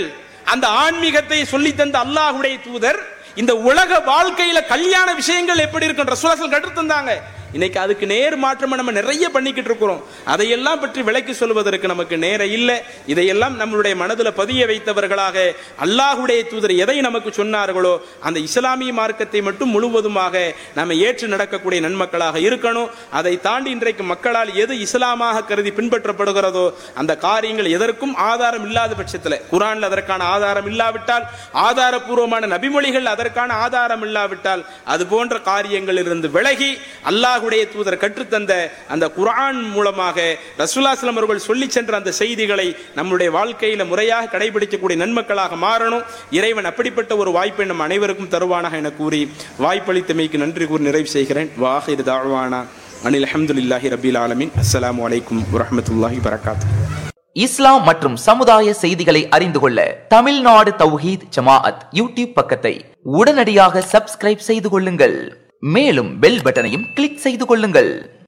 அந்த ஆன்மீகத்தை சொல்லி தந்த அல்லாஹுடைய தூதர் இந்த உலக வாழ்க்கையில கல்யாண விஷயங்கள் எப்படி இருக்கும் ரசூலாசல் கற்று தந்தாங்க இன்னைக்கு அதுக்கு நேர் மாற்றமா நம்ம நிறைய பண்ணிக்கிட்டு இருக்கிறோம் அதையெல்லாம் பற்றி விளக்கி சொல்வதற்கு நமக்கு நேரம் இல்லை இதையெல்லாம் நம்மளுடைய மனதில் பதிய வைத்தவர்களாக அல்லாஹுடைய தூதர் எதை நமக்கு சொன்னார்களோ அந்த இஸ்லாமிய மார்க்கத்தை மட்டும் முழுவதுமாக நம்ம ஏற்று நடக்கக்கூடிய நன்மக்களாக இருக்கணும் அதை தாண்டி இன்றைக்கு மக்களால் எது இஸ்லாமாக கருதி பின்பற்றப்படுகிறதோ அந்த காரியங்கள் எதற்கும் ஆதாரம் இல்லாத பட்சத்தில் குரான்ல அதற்கான ஆதாரம் இல்லாவிட்டால் ஆதாரபூர்வமான நபிமொழிகள் அதற்கான ஆதாரம் இல்லாவிட்டால் அது போன்ற காரியங்கள் இருந்து விலகி அல்லாஹுடைய தூதர் கற்றுத்தந்த அந்த குரான் மூலமாக ரசூலாஸ்லம் அவர்கள் சொல்லி சென்ற அந்த செய்திகளை நம்முடைய வாழ்க்கையில முறையாக கடைபிடிக்கக்கூடிய நன்மக்களாக மாறணும் இறைவன் அப்படிப்பட்ட ஒரு வாய்ப்பை நம் அனைவருக்கும் தருவானாக என கூறி வாய்ப்பளித்தமைக்கு நன்றி கூறி நிறைவு செய்கிறேன் வாஹிர் தாழ்வானா அனில் அஹமதுல்லாஹி ரபீல் ஆலமின் அஸ்ஸலாமு அலைக்கும் வரஹமத்துல்லாஹி வரகாத்து இஸ்லாம் மற்றும் சமுதாய செய்திகளை அறிந்து கொள்ள தமிழ்நாடு தௌஹீத் ஜமாஅத் யூடியூப் பக்கத்தை உடனடியாக சப்ஸ்கிரைப் செய்து கொள்ளுங்கள் மேலும் பெல் பட்டனையும் கிளிக் செய்து கொள்ளுங்கள்